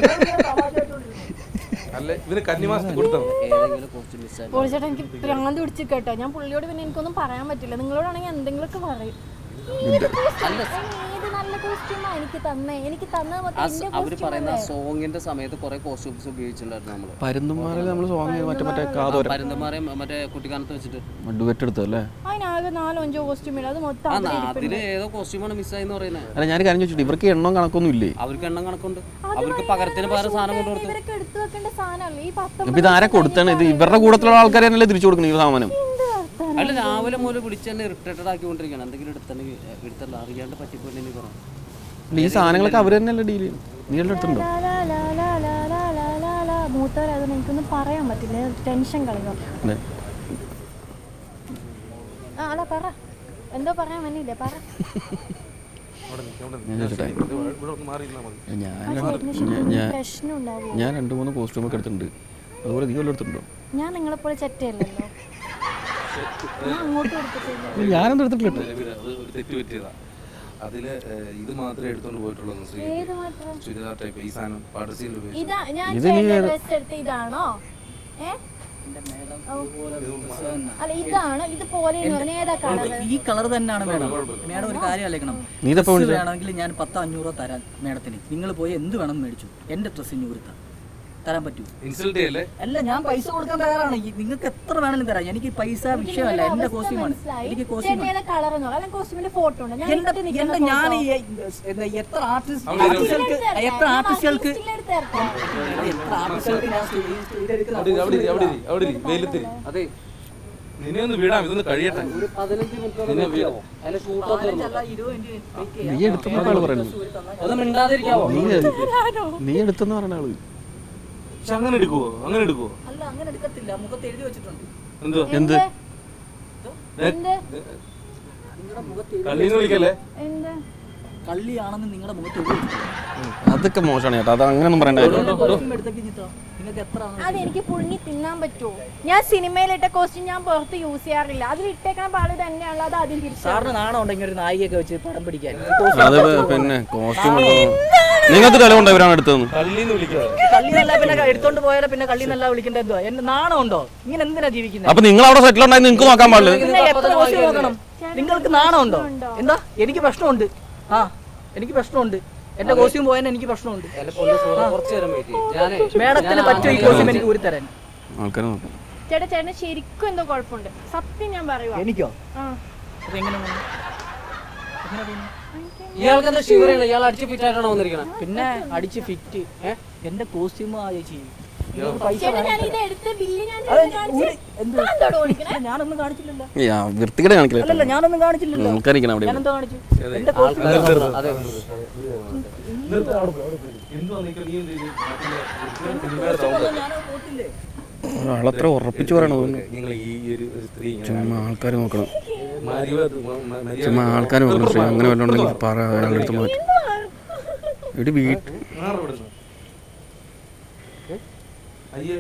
അല്ല ഇവന് കന്നിമാസത്തിൽ കൊടുത്താൽ മതി ഏതെങ്കിലും കുറച്ച് മിസ്സായി പോളി ചേട്ടാ എനിക്ക് ഭ്രാന്ത് പിടിച്ച് കേട്ടോ ഞാൻ പുള്ളിയോട് പിന്നെ എനിക്കൊന്നും പറയാൻ പറ്റില്ല നിങ്ങളോടാണെങ്കിൽ എന്തെങ്കിലുമൊക്കെ പറയും ഏത് costume? ഏത് നല്ല കോസ്റ്റ്യൂമാ എനിക്ക് തന്നേ എനിക്ക് തന്നത് മൊത്തം എന്റെ അവർ costume പറയുന്ന അല്ലേ? സോങ്ങിന്റെ സമയത്ത് കുറെ കോസ്റ്റ്യൂംസ് ഉപയോഗിച്ചിട്ടുണ്ടായിരുന്നു നമ്മള് പരുന്തുമാറിൽ നമ്മൾ സോങ് മറ്റേ മറ്റേ കാതോരം പരുന്തന്മാരെ മറ്റേ കുട്ടിക്കാലത്ത് വെച്ചിട്ട് ഡുവറ്റ് എടുത്തല്ലേ അതിനാകെ നാലോ അഞ്ചോ കോസ്റ്റ്യൂം ഇല്ല അത് മൊത്തം ആ അവിടെ ഇരിപ്പുണ്ട്. അതില് ഏതോ കോസ്റ്റ്യൂമാണ് മിസ്സായെന്ന് പറയുന്നത് അല്ല ഞാൻ കാര്യം ചോദിച്ചിട്ട് ഇവർക്ക് എണ്ണം കണക്കൊന്നും ഇല്ലേ അവർക്ക് എണ്ണം കണക്കുണ്ട് അത് അവർക്ക് ഭയങ്കര പകരത്തിന് പകരം സാധനം shoot കൊണ്ട് കൊടുത്തു ഇവരൊക്കെ എടുത്തു വെക്കേണ്ട സാധനമല്ലേ ഈ ഇപ്പൊ പത്തൊമ്പത് ഇത് ആരെ കൊടുത്താണ് ഇത് ഇവരുടെ കൂട്ടത്തിലുള്ള ആൾക്കാർ തന്നെയല്ലേ തിരിച്ചു കൊടുക്കണം ഈ സാമാനം എന്ത് വർത്താനം? അല്ല രാവിലെ മുതൽ വിളിച്ച് തന്നെ ഇറിറ്റേറ്റഡ് ആക്കിക്കൊണ്ടിരിക്കുകയാണ് എന്തെങ്കിലും എടുത്തിട്ടുണ്ടെങ്കിൽ എടുത്തല്ല അറിയാണ്ട് പറ്റിപ്പോയില്ലെങ്കിൽ പറഞ്ഞു അല്ല, ഈ സാധനങ്ങളൊക്കെ അവർ തന്നെയല്ലേ ഡീൽ ചെയ്യും നീ എല്ലാം എടുത്തിട്ടുണ്ടോ ലാ, ലാ, ലാ, ലാ, ലാ, ലാ, ലാ, ലാ, ലാ. മൂത്തവരായതുകൊണ്ട് എനിക്കൊന്നും പറയാൻ പറ്റില്ല ടെൻഷൻ കളയുക അതെ. ആ അല്ല പറ എന്തോ പറയാൻ വന്നില്ലേ പറ ഞാൻ ചോദിച്ചോട്ടെ ഇവിടെ ഒന്ന് മാറി ഇരുന്നാൽ മതി ഞാൻ ആ രണ്ട്- ചേട്ടന് ഞാൻ- ശരിക്കും ഞാൻ പ്രശ്നം ഉണ്ടാവുമോ ഞാൻ രണ്ട് മൂന്ന് കോസ്റ്റ്യൂമൊക്കെ എടുത്തിട്ടുണ്ട് അതുപോലെ നീ വല്ലതും എടുത്തിട്ടുണ്ടോ ഞാൻ നിങ്ങളെപ്പോലെ ചെറ്റയല്ലല്ലോ ഞാൻ അങ്ങോട്ട് കൊടുത്തിട്ടില്ല ഞാനെന്താ എടുത്തിട്ടില്ല നിലവിൽ അത് ഒരു തെറ്റ് പറ്റിയതാ അതില് ഏഹ്, ഇത് മാത്രമേ എടുത്തോണ്ട് പോയിട്ടുള്ളൂ ശ്രീ ഏത് മാത്രം ചുരിദാർ ടൈപ്പ് ഈ സാധനം പാടസീൽ ഉപയോഗിച്ചു ഇതാ ഞാൻ ഇത് നീ ചേട്ടൻ്റെ ഏത്- ഡ്രസ് എടുത്ത ഇതാണോ ഏ ഓ. അല്ല ഇതാണ് ഇത് പോലെ എന്ന് പറഞ്ഞാൽ ഏതാ കളർ ഈ കളർ തന്നെയാണ് മേഡം മേഡം ഒരു കാര്യം അലക്കണം നീ ഇതെപ്പോ ഡ്രസ്സ് വിളിച്ചേ? വേണമെങ്കിൽ ഞാൻ പത്തോ അഞ്ഞൂറോ തരാൻ മേഡത്തിന് നിങ്ങൾ പോയി എന്ത് വേണം മേടിച്ചു എന്റെ ഡ്രസ്സിന് കൊടുത്താൽ തരാൻ പറ്റൂ ഇൻസൾട്ട് ചെയ്യല്ലേ അല്ല ഞാൻ പൈസ കൊടുക്കാൻ തയ്യാറാണ് ഈ- നിങ്ങൾക്ക് എത്ര വേണമെങ്കിലും തരാം എനിക്ക് പൈസ വിഷയമല്ല എന്റെ കോസ്റ്റ്യൂമാണ് എനിക്ക് കോസ്റ്റ്യൂമാണ് ചേട്ടൻ ഏതാ കളർ എന്ന് പറയാം കോസ്റ്റ്യൂമിന്റെ ഫോട്ടോ ഉണ്ട് ഞാൻ എന്റെ ഇട്ട് നിൽക്കുന്ന എന്റെ ഞാൻ photo. ഈ- എന്താ എത്ര ആർട്ടിസ്റ്റ് അവിടെ ഇരു. ആർട്ടിസ്റ്റുകൾക്ക് എത്ര ആർട്ടിസ്റ്റുകൾക്ക് ഇതിൽ എടുത്ത് തരട്ടെ. എത്ര ആർട്ടിസ്റ്റുകൾക്ക് ഞാൻ സ്റ്റേ- ഇതെടുക്കുന്ന അവിടെ ഇരി, അവിടെ ഇരി, അവിടെ ഇരി, അവിടെ ഇരി, വെയിലത്തിരി അതെ നിന്നെ ഒന്ന് വീടാം ഇതൊന്ന് കഴിയട്ടെ ഒരു പതിനഞ്ച് മിനിറ്റ് അതിന്റെ ഷൂട്ടൊക്കെ അല്ല, ഇരുപത് മിനിറ്റ് wait ചെയ്യാം. നീ എടുത്തെന്ന് ആള് പറയുന്നു ഒന്ന് മിണ്ടാതിരിക്കാവോ നീ എടുത്തെന്ന് പറഞ്ഞ ആള് പക്ഷെ അങ്ങനെ എടുക്കുവോ അങ്ങനെ എടുക്കുവോ അല്ല അങ്ങനെ എടുക്കത്തില്ല മുഖത്ത് എഴുതി വെച്ചിട്ടുണ്ട് എന്തോ എന്ത് എന്ത് നിങ്ങളുടെ മുഖത്ത് കള്ളീന്ന് വിളിക്കല്ലേ എന്ത് കള്ളിയാണെന്ന് നിങ്ങളുടെ മുഖത്ത് എഴുതി വെച്ചിട്ടുണ്ട് അതൊക്കെ മോശമാണ് ചേട്ടാ അത് അങ്ങനെയൊന്നും പറയണ്ട കോസ്റ്റ്യൂം എടുത്തേക്ക് ചിത്ര നിങ്ങൾക്ക് എത്ര ആണ് അതെനിക്ക് പുഴുങ്ങി തിന്നാൻ പറ്റുമോ ഞാൻ സിനിമയിലിട്ട കോസ്റ്റ്യൂം ഞാൻ പുറത്ത് യൂസ് ചെയ്യാറില്ല അതിൽ ഇട്ടേക്കാൻ പാട് തന്നെയാണല്ലോ അത് ആദ്യം തിരിച്ചു സാറിന് നാണം ഉണ്ടോ ഇങ്ങനെ ഒരു നായികയൊക്കെ വെച്ച് പടം പിടിക്കാൻ അത് പിന്നെ കോസ്റ്റ്യൂം നിങ്ങൾക്ക് തെളിവുണ്ടോ ഇവരാണ് എടുത്തതെന്ന് കള്ളീന്ന് വിളിക്കാതെ കള്ളി നല്ല പിന്നെ എടുത്തോണ്ട് പോയാലേ പിന്നെ കള്ളി നല്ല വിളിക്കേണ്ട എന്തോ എന്റെ നാണം ഉണ്ടോ ഇങ്ങനെ എന്തിനാ ജീവിക്കുന്നത് അപ്പൊ നിങ്ങൾ അവിടെ സെറ്റിൽ ഉണ്ടായി നിങ്ങൾക്ക് നോക്കാൻ പാടില്ല പിന്നെ എത്ര കോസ്റ്റ്യൂം നോക്കണം നിങ്ങൾക്ക് നാണം ഉണ്ടോ എന്താ എനിക്ക് പ്രശ്നമുണ്ട് ആ എനിക്ക് പ്രശ്നമുണ്ട് എന്റെ കോസ്റ്റ്യൂം പോയാൽ എനിക്ക് പ്രശ്നമുണ്ട് എന്റെ പൊന്നു സുഹൃത്ത് കുറച്ച് നേരം വെയിറ്റ് ചെയ്യും ഞാനേ മേഡത്തിന് പറ്റുമോ ഈ കോസ്റ്റ്യൂം എനിക്ക് ഊരി തരാൻ ആൾക്കാർ നോക്കാം ചേട്ടാ ചേട്ടന് ശരിക്കും എന്തോ കുഴപ്പമുണ്ട് സത്യം ഞാൻ പറയുവാ എനിക്കോ ആ. അപ്പൊ എങ്ങനെ വന്നു? എങ്ങനെ പോന്നു? ഇയാൾക്ക് എന്താ ഷിവറിയാണ് ഇയാൾ അടിച്ച് ഫിറ്റ് ആയിട്ടാണ് വന്നിരിക്കണത് പിന്നെ അടിച്ച് ഫിറ്റ് എന്റെ കോസ്റ്റ്യൂം ആ ചേച്ചി നിങ്ങൾക്ക് പൈസ ചേട്ടാ ഞാൻ വാങ്ങിത്തരാം. ഇത് എടുത്ത് ബില്ല് ഞാൻ അത് ചേട്ടന് കാണിച്ച് ഊരി- എന്ത്? താന്തോട് ഓടിക്കണേ അല്ല, ഞാനൊന്നും കാണിച്ചില്ലല്ലോ യാ, വൃത്തികേട് കാണിക്കില്ല അല്ലല്ല ഞാനൊന്നും കാണിച്ചില്ലല്ലോ ആൾക്കാരിക്കണം അവിടെ ഞാനെന്തോ കാണിച്ചു എന്റെ കോസ്റ്റ്യൂം അതെ എന്തോ നീ നീ എന്ത് ചെയ്തു? സിനിമയുടെ sound. ഞാനത് പോട്ടില്ലേ ആളത്ര ഉറപ്പിച്ചു പറയണത് നിങ്ങൾ ഈ ഒരു ഒരു സ്ത്രീ ഇങ്ങനെ ചുമ്മാ ആൾക്കാർ നോക്കണം മര്യാദ മ- മര്യാദ- ചുമ്മാ ആൾക്കാർ നോക്കണം ശ്രീ അങ്ങനെ വല്ലതും ഉണ്ടെങ്കിൽ പറ അയാളുടെ അടുത്ത് മാറ്റി ഇവിടെ വീട്ട് മാറ് ഇവിടുന്ന്. അയ്യേ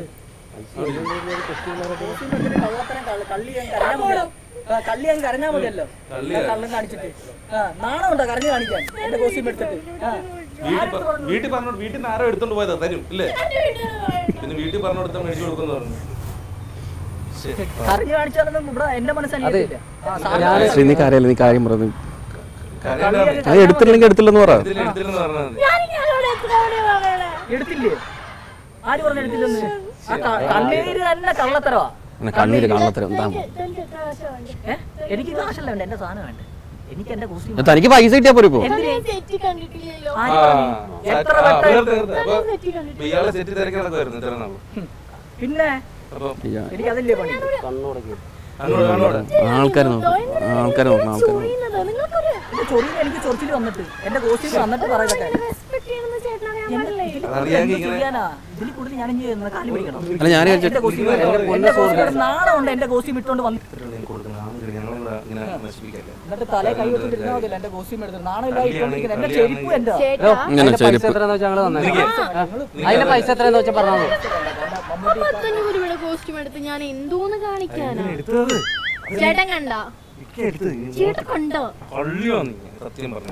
കള്ളത്തരം കള്ള- കള്ളി ഞാൻ കരഞ്ഞാ മതിയല്ലോ. ആ, കള്ളി ഞാൻ കരഞ്ഞാ മതിയല്ലോ ഞാൻ കള്ളം കാണിച്ചിട്ട് ആ നാണം ഉണ്ടോ കരഞ്ഞു കാണിക്കാൻ എന്റെ കോസ്റ്റ്യൂം എടുത്തിട്ട് ആ വീട്ടിൽ പ- വീട്ടിൽ പറഞ്ഞു വീട്ടിൽ നിന്ന് ആരോ എടുത്തോണ്ട് പോയതാ തരും ഇല്ലേ പിന്നെ വീട്ടിൽ പറഞ്ഞു കൊടുത്താൽ മേടിച്ചു കൊടുക്കുന്നു പറഞ്ഞു ശരി. കരഞ്ഞു കാണിച്ചാലൊന്നും ഇവിടെ എന്റെ മനസ്സനുസരിച്ചില്ല ആ സാറിന് ശ്രീ നീ കാര്യമല്ല നീ കാര്യം പറഞ്ഞു കരയണ്ട. അത് എടുത്തില്ലെങ്കിൽ എടുത്തില്ലെന്ന് പറ ഇതിൽ എടുത്തില്ലെന്ന് പറഞ്ഞാൽ മതി ഞാൻ ഇയാളോട് എത്ര തവണ പറയണേ എടുത്തില്ലേ ആര് പറഞ്ഞു എടുത്തില്ലെന്ന് ആ ക- കണ്ണീര് തന്നെ കള്ളത്തരവാ പിന്നെ കണ്ണീര് കാണത്തരം എന്താ ഇതെന്ത് എത്ര പ്രാവശ്യമുണ്ട് ഏ? എനിക്ക് കാശല്ല വേണ്ട എന്റെ സാധനം വേണ്ട എനിക്ക് എന്റെ കോസ്റ്റ്യൂം തനിക്ക് പൈസ കിട്ടിയാ പോരെ ഇപ്പോ ഞാൻ തെറ്റി കണ്ടിട്ടില്ലല്ലോ ആര് ആ, പറഞ്ഞു? എത്ര ആ, വട്ടം വെറുതെ, വെറുതെ. അപ്പൊ തെറ്റി കണ്ടിട്ടില്ല ഇയാളെ തെറ്റി തിരക്കിടക്കുമായിരുന്നു ഇത്ര നാളും പിന്നെ അപ്പം എനിക്ക് അതല്ലേ പണി കണ്ണുടക്കി അങ്ങോട്ട് അങ്ങോട്ട് ആൾക്കാർ നോക്കണം ആൾക്കാർ നോക്കണം ആൾക്കാർ ചൊറിയുന്നത് നിങ്ങൾക്കൊരു എന്റെ ചൊറിയിൽ എനിക്ക് ചൊറിച്ചിൽ വന്നിട്ട് എന്റെ കോസ്റ്റ്യൂം വന്നിട്ട് പറയുന്നൊക്കെ റെസ്പെക്ട് ചെയ്യണമെന്ന് ചേട്ടൻ അറിയാൻ പാടില്ലേ അതറിയാമെങ്കിൽ ഇങ്ങനെ ചെയ്യാനാ ഇതിൽ കൂടുതൽ ഞാൻ ഇനി ചെയ്യുന്നത് കാലി പിടിക്കണം അല്ല ഞാൻ എന്റെ കോസ്റ്റ്യൂം എന്റെ കോസ്റ്റ്യൂം നാണമുണ്ട് എന്റെ കോസ്റ്റ്യൂം ഇട്ടുകൊണ്ട് വന്ന് കൊടുക്കുന്ന ആളുകൾ ഞങ്ങളെ ഇങ്ങനെ നശിപ്പിക്കല്ലേ എന്നിട്ട് തലേ കൈ വെച്ചിട്ടിരുന്നാ മതിയല്ല എന്റെ കോസ്റ്റ്യൂം എടുത്തിട്ട് നാണമില്ല ഇട്ടോണ്ടിരിക്കുന്നത് എന്റെ ചെരുപ്പ് എന്റെ ചേട്ടാ ഇങ്ങനെ അതിന്റെ പൈസ ചെരുപ്പ് എത്രയാന്ന് വെച്ചാൽ ഞങ്ങള് തന്നെ അതിന്റെ പൈസ എത്രയാന്ന് വെച്ചാൽ പറഞ്ഞാൽ മതി പത്തഞ്ഞൂറ് രൂപയുടെ കോസ്റ്റ്യൂം എടുത്ത് ഞാൻ എന്തോന്ന് കാണിക്കാനാ എടുത്തത് ചേട്ടൻ കണ്ട ഇക്ക എടുത്തത് ചേട്ടൻ കണ്ടോ കള്ളി വന്നു സത്യം പറഞ്ഞു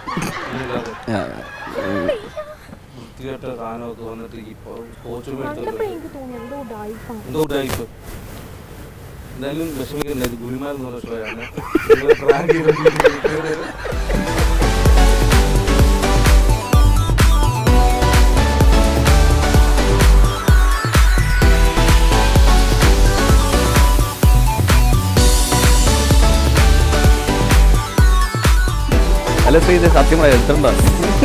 വൃത്തികെട്ട സാധനമൊക്കെ വന്നിട്ട് ഈ കോച്ചും കണ്ടപ്പോ എനിക്ക് തോന്നി എന്തോ ഡായിപ്പാണ് എന്തോ ടൈപ്പ് എന്തായാലും വിഷമിക്കുന്നില്ല ഇത് ഗുരുമാൽ എന്ന് പറഞ്ഞ ഷോയാണ് നിങ്ങളെ prank ചെയ്തിട്ട് അല്ല ശ്രീ ഇത് സത്യം പറയാം എടുത്തിട്ടുണ്ടോ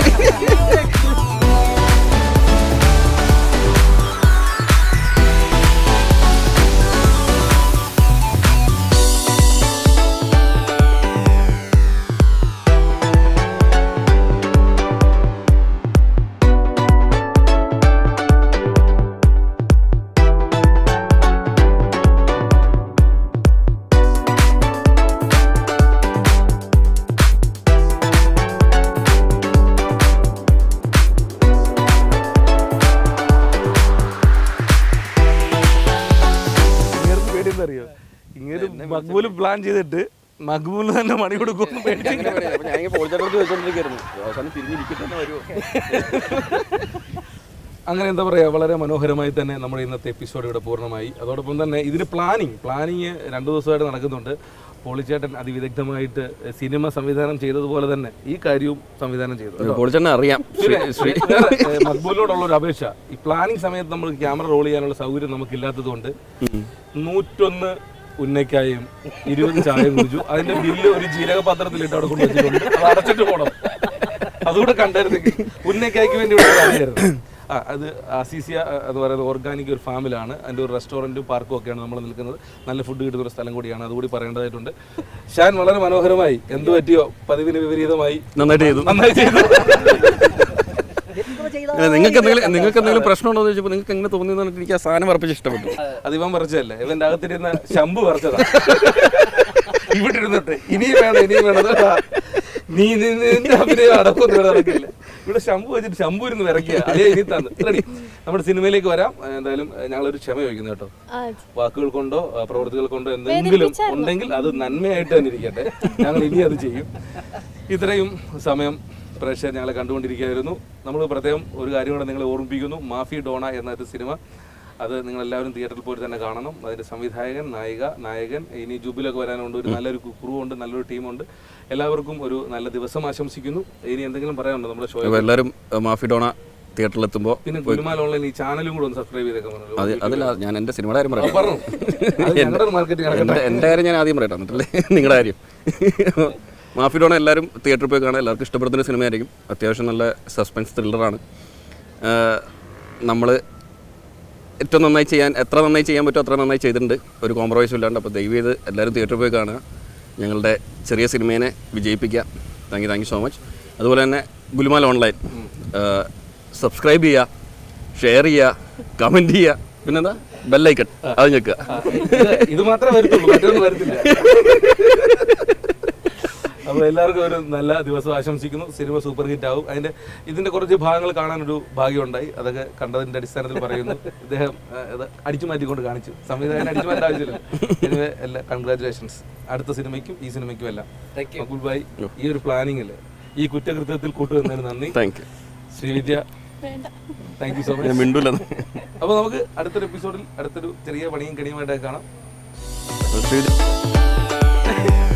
ഇങ്ങനെ പേടിയെന്നറിയോ ഇങ്ങനെ മക്ബൂല് പ്ലാൻ ചെയ്തിട്ട് മക്ബൂല് തന്നെ മണി കൊടുക്കുമെന്ന് പേടിച്ച് അങ്ങനെ എന്താ പറയുക വളരെ മനോഹരമായി തന്നെ നമ്മുടെ ഇന്നത്തെ എപ്പിസോഡ് ഇവിടെ പൂർണ്ണമായി അതോടൊപ്പം തന്നെ ഇതിന് പ്ലാനിങ് പ്ലാനിങ് രണ്ടു ദിവസമായിട്ട് നടക്കുന്നുണ്ട് പോളിച്ചേട്ടൻ അതിവിദഗ്ധമായിട്ട് സിനിമ സംവിധാനം ചെയ്തതുപോലെ തന്നെ ഈ കാര്യവും സംവിധാനം ചെയ്തു കേട്ടോ. പൊളിച്ചെണ്ണ അറിയാം ശ്രീ ശ്രീ വേറെ, ഏ, മക്ബൂലിനോടുള്ള ഒരു അപേക്ഷ ഈ പ്ലാനിങ് സമയത്ത് നമ്മൾ ക്യാമറ റോൾ ചെയ്യാനുള്ള സൗകര്യം നമുക്ക് ഇല്ലാത്തത് കൊണ്ട് നൂറ്റൊന്ന് ഉന്നക്കായും ഇരുപത് ചായയും കുടിച്ചു അതിന്റെ ബില്ല് ഒരു ജീരക പാത്രത്തിലിട്ട് അവിടെ കൊണ്ട് വെച്ചിട്ടുണ്ട് അത് അടച്ചിട്ട് പോകണം അതുകൂടെ കണ്ടായിരുന്നെങ്കിൽ ഉന്നക്കായ്ക്ക് വേണ്ടി ഇവിടെ ആയിരുന്നു ആ അത് അസീസിയ ആ, എന്ന് പറയുന്നത് ഓർഗാനിക് ഒരു ഫാമിലാണ് അതിൻ്റെ ഒരു റെസ്റ്റോറൻറ്റും പാർക്കും ഒക്കെയാണ് നമ്മൾ നിൽക്കുന്നത് നല്ല ഫുഡ് കിട്ടുന്ന ഒരു സ്ഥലം കൂടിയാണ് അതുകൂടി പറയേണ്ടതായിട്ടുണ്ട് ഷാൻ വളരെ മനോഹരമായി എന്ത് പറ്റിയോ പതിവിന് വിപരീതമായി നന്നായിട്ട് ചെയ്തു നന്നായി ചെയ്തു അല്ല, നിങ്ങൾക്ക് എന്തെങ്കിലും നിങ്ങൾക്ക് എന്തെങ്കിലും പ്രശ്നമുണ്ടോ എന്ന് ചോദിച്ചപ്പോൾ നിങ്ങൾക്ക് എങ്ങനെ തോന്നിയെന്ന് പറഞ്ഞിട്ട് എനിക്ക് ആ സാധനം ഉറപ്പിച്ച് ഇഷ്ടപ്പെട്ടു അത് ഇവൻ പറിച്ചതല്ലേ ഇവന്റെ അകത്തിരുന്ന ശമ്പു പറിച്ചതാ ഇവിടെ ഇരുന്നിട്ട് ഇനിയും വേണം ഇനിയും വേണം അതാ നീ നീ- നിന്റെ അഭിനയം അടക്കൊന്നും ഇവിടെ നടക്കില്ല ഇവിടെ ശംഭു വെച്ചിട്ട് ശംഭു ഇരുന്ന് വിറക്കുക അതേ ഇനി തന്നു റെഡി നമ്മുടെ സിനിമയിലേക്ക് വരാം എന്തായാലും ഞങ്ങളൊരു ക്ഷമ ചോദിക്കുന്നു കേട്ടോ ആ, വാക്കുകൾ കൊണ്ടോ ആ, പ്രവൃത്തികൾ കൊണ്ടോ എന്തെങ്കിലും ഉണ്ടെങ്കിൽ അത് നന്മയായിട്ട് തന്നെ ഇരിക്കട്ടെ ഞങ്ങൾ ഇനി അത് ചെയ്യും ഇത്രയും സമയം പ്രേക്ഷകർ ഞങ്ങളെ കണ്ടുകൊണ്ടിരിക്കുകയായിരുന്നു നമ്മൾ പ്രത്യേകം ഒരു കാര്യം കൂടെ നിങ്ങളെ ഓർമ്മിപ്പിക്കുന്നു മാഫി ഡോണ എന്ന ഒരു സിനിമ അത് നിങ്ങൾ എല്ലാവരും തിയേറ്ററിൽ പോയി തന്നെ കാണണം അതിന്റെ സംവിധായകൻ നായിക നായകൻ ഇനി ജൂബിലൊക്കെ വരാനുണ്ട് ഒരു നല്ലൊരു ക്രൂ ഉണ്ട് നല്ലൊരു ടീമുണ്ട് എല്ലാവർക്കും ഒരു നല്ല ദിവസം ആശംസിക്കുന്നു ഇനി എന്തെങ്കിലും പറയാനുണ്ടോ നമ്മുടെ ഷോ അപ്പോൾ എല്ലാവരും മാഫിഡോണ തിയേറ്ററിലെത്തുമ്പോൾ പിന്നെ ഗുരുമാൽ ഓൺലൈൻ ഈ ചാനലും കൂടെ ഒന്ന് സബ്സ്ക്രൈബ് ചെയ്തേക്കാൻ പറഞ്ഞു അത് അതില്ല ഞാൻ എൻ്റെ സിനിമയുടെ കാര്യം പറയാം പറഞ്ഞു അത് ഞങ്ങളുടെ മാർക്കറ്റിംഗ് എൻ്റെ എൻ്റെ കാര്യം ഞാൻ ആദ്യം പറയട്ടെ എന്നിട്ടല്ലേ നിങ്ങളുടെ കാര്യം മാഫിഡോണ എല്ലാവരും തിയേറ്ററിൽ പോയി കാണാൻ എല്ലാവർക്കും ഇഷ്ടപ്പെടുന്ന ഒരു സിനിമയായിരിക്കും അത്യാവശ്യം നല്ല സസ്പെൻസ് ത്രില്ലറാണ് നമ്മൾ ഏറ്റവും നന്നായി ചെയ്യാൻ എത്ര നന്നായി ചെയ്യാൻ പറ്റുമോ അത്ര നന്നായി ചെയ്തിട്ടുണ്ട് ഒരു കോംപ്രമൈസും ഇല്ലാണ്ട് അപ്പോൾ ദയവ് ചെയ്ത് എല്ലാവരും തിയേറ്ററിൽ പോയി കാണുക ഞങ്ങളുടെ ചെറിയ സിനിമേനെ വിജയിപ്പിക്കുക thank you thank you so much അതുപോലെ തന്നെ ഗുലുമാൽ ഓൺലൈൻ സബ്സ്ക്രൈബ് ചെയ്യുക ഷെയർ ചെയ്യുക കമൻറ്റ് ചെയ്യുക പിന്നെന്താ ബെല്ലൈക്കൺ അത് ഞെക്കുക ഇത് ഇത് മാത്രമേ വരത്തുള്ളൂ മറ്റൊന്നും വരത്തില്ല അപ്പോൾ എല്ലാവർക്കും ഒരു നല്ല ദിവസം ആശംസിക്കുന്നു സിനിമ സൂപ്പർ ഹിറ്റ് ആവും അതിന്റെ ഇതിന്റെ കുറച്ച് ഭാഗങ്ങൾ കാണാനൊരു ഭാഗ്യമുണ്ടായി അതൊക്കെ കണ്ടതിന്റെ അടിസ്ഥാനത്തിൽ പറയുന്നു ഇദ്ദേഹം ആ, ഇത് അടിച്ചു മാറ്റിക്കൊണ്ട് കാണിച്ചു സംവിധായകൻ അടിച്ചു മാറ്റേണ്ട ആവശ്യമില്ല എനിവേ എല്ലാ കൺഗ്രാറ്റുലേഷൻസ് അടുത്ത സിനിമയ്ക്കും ഈ സിനിമയ്ക്കും എല്ലാം മക്കുൽ ഭായ് ഈ ഒരു പ്ലാനിങ്ങിൽ ഈ കുറ്റകൃത്യത്തിൽ കൂട്ടുവന്നതിന് നന്ദി thank you Sreevidya thank you so much ഞാൻ മിണ്ടൂലെന്ന് അപ്പോൾ നമുക്ക് അടുത്തൊരു എപ്പിസോഡിൽ അടുത്തൊരു ചെറിയ പണിയും കണിയുമായിട്ടൊക്കെ കാണാം ശ്രീ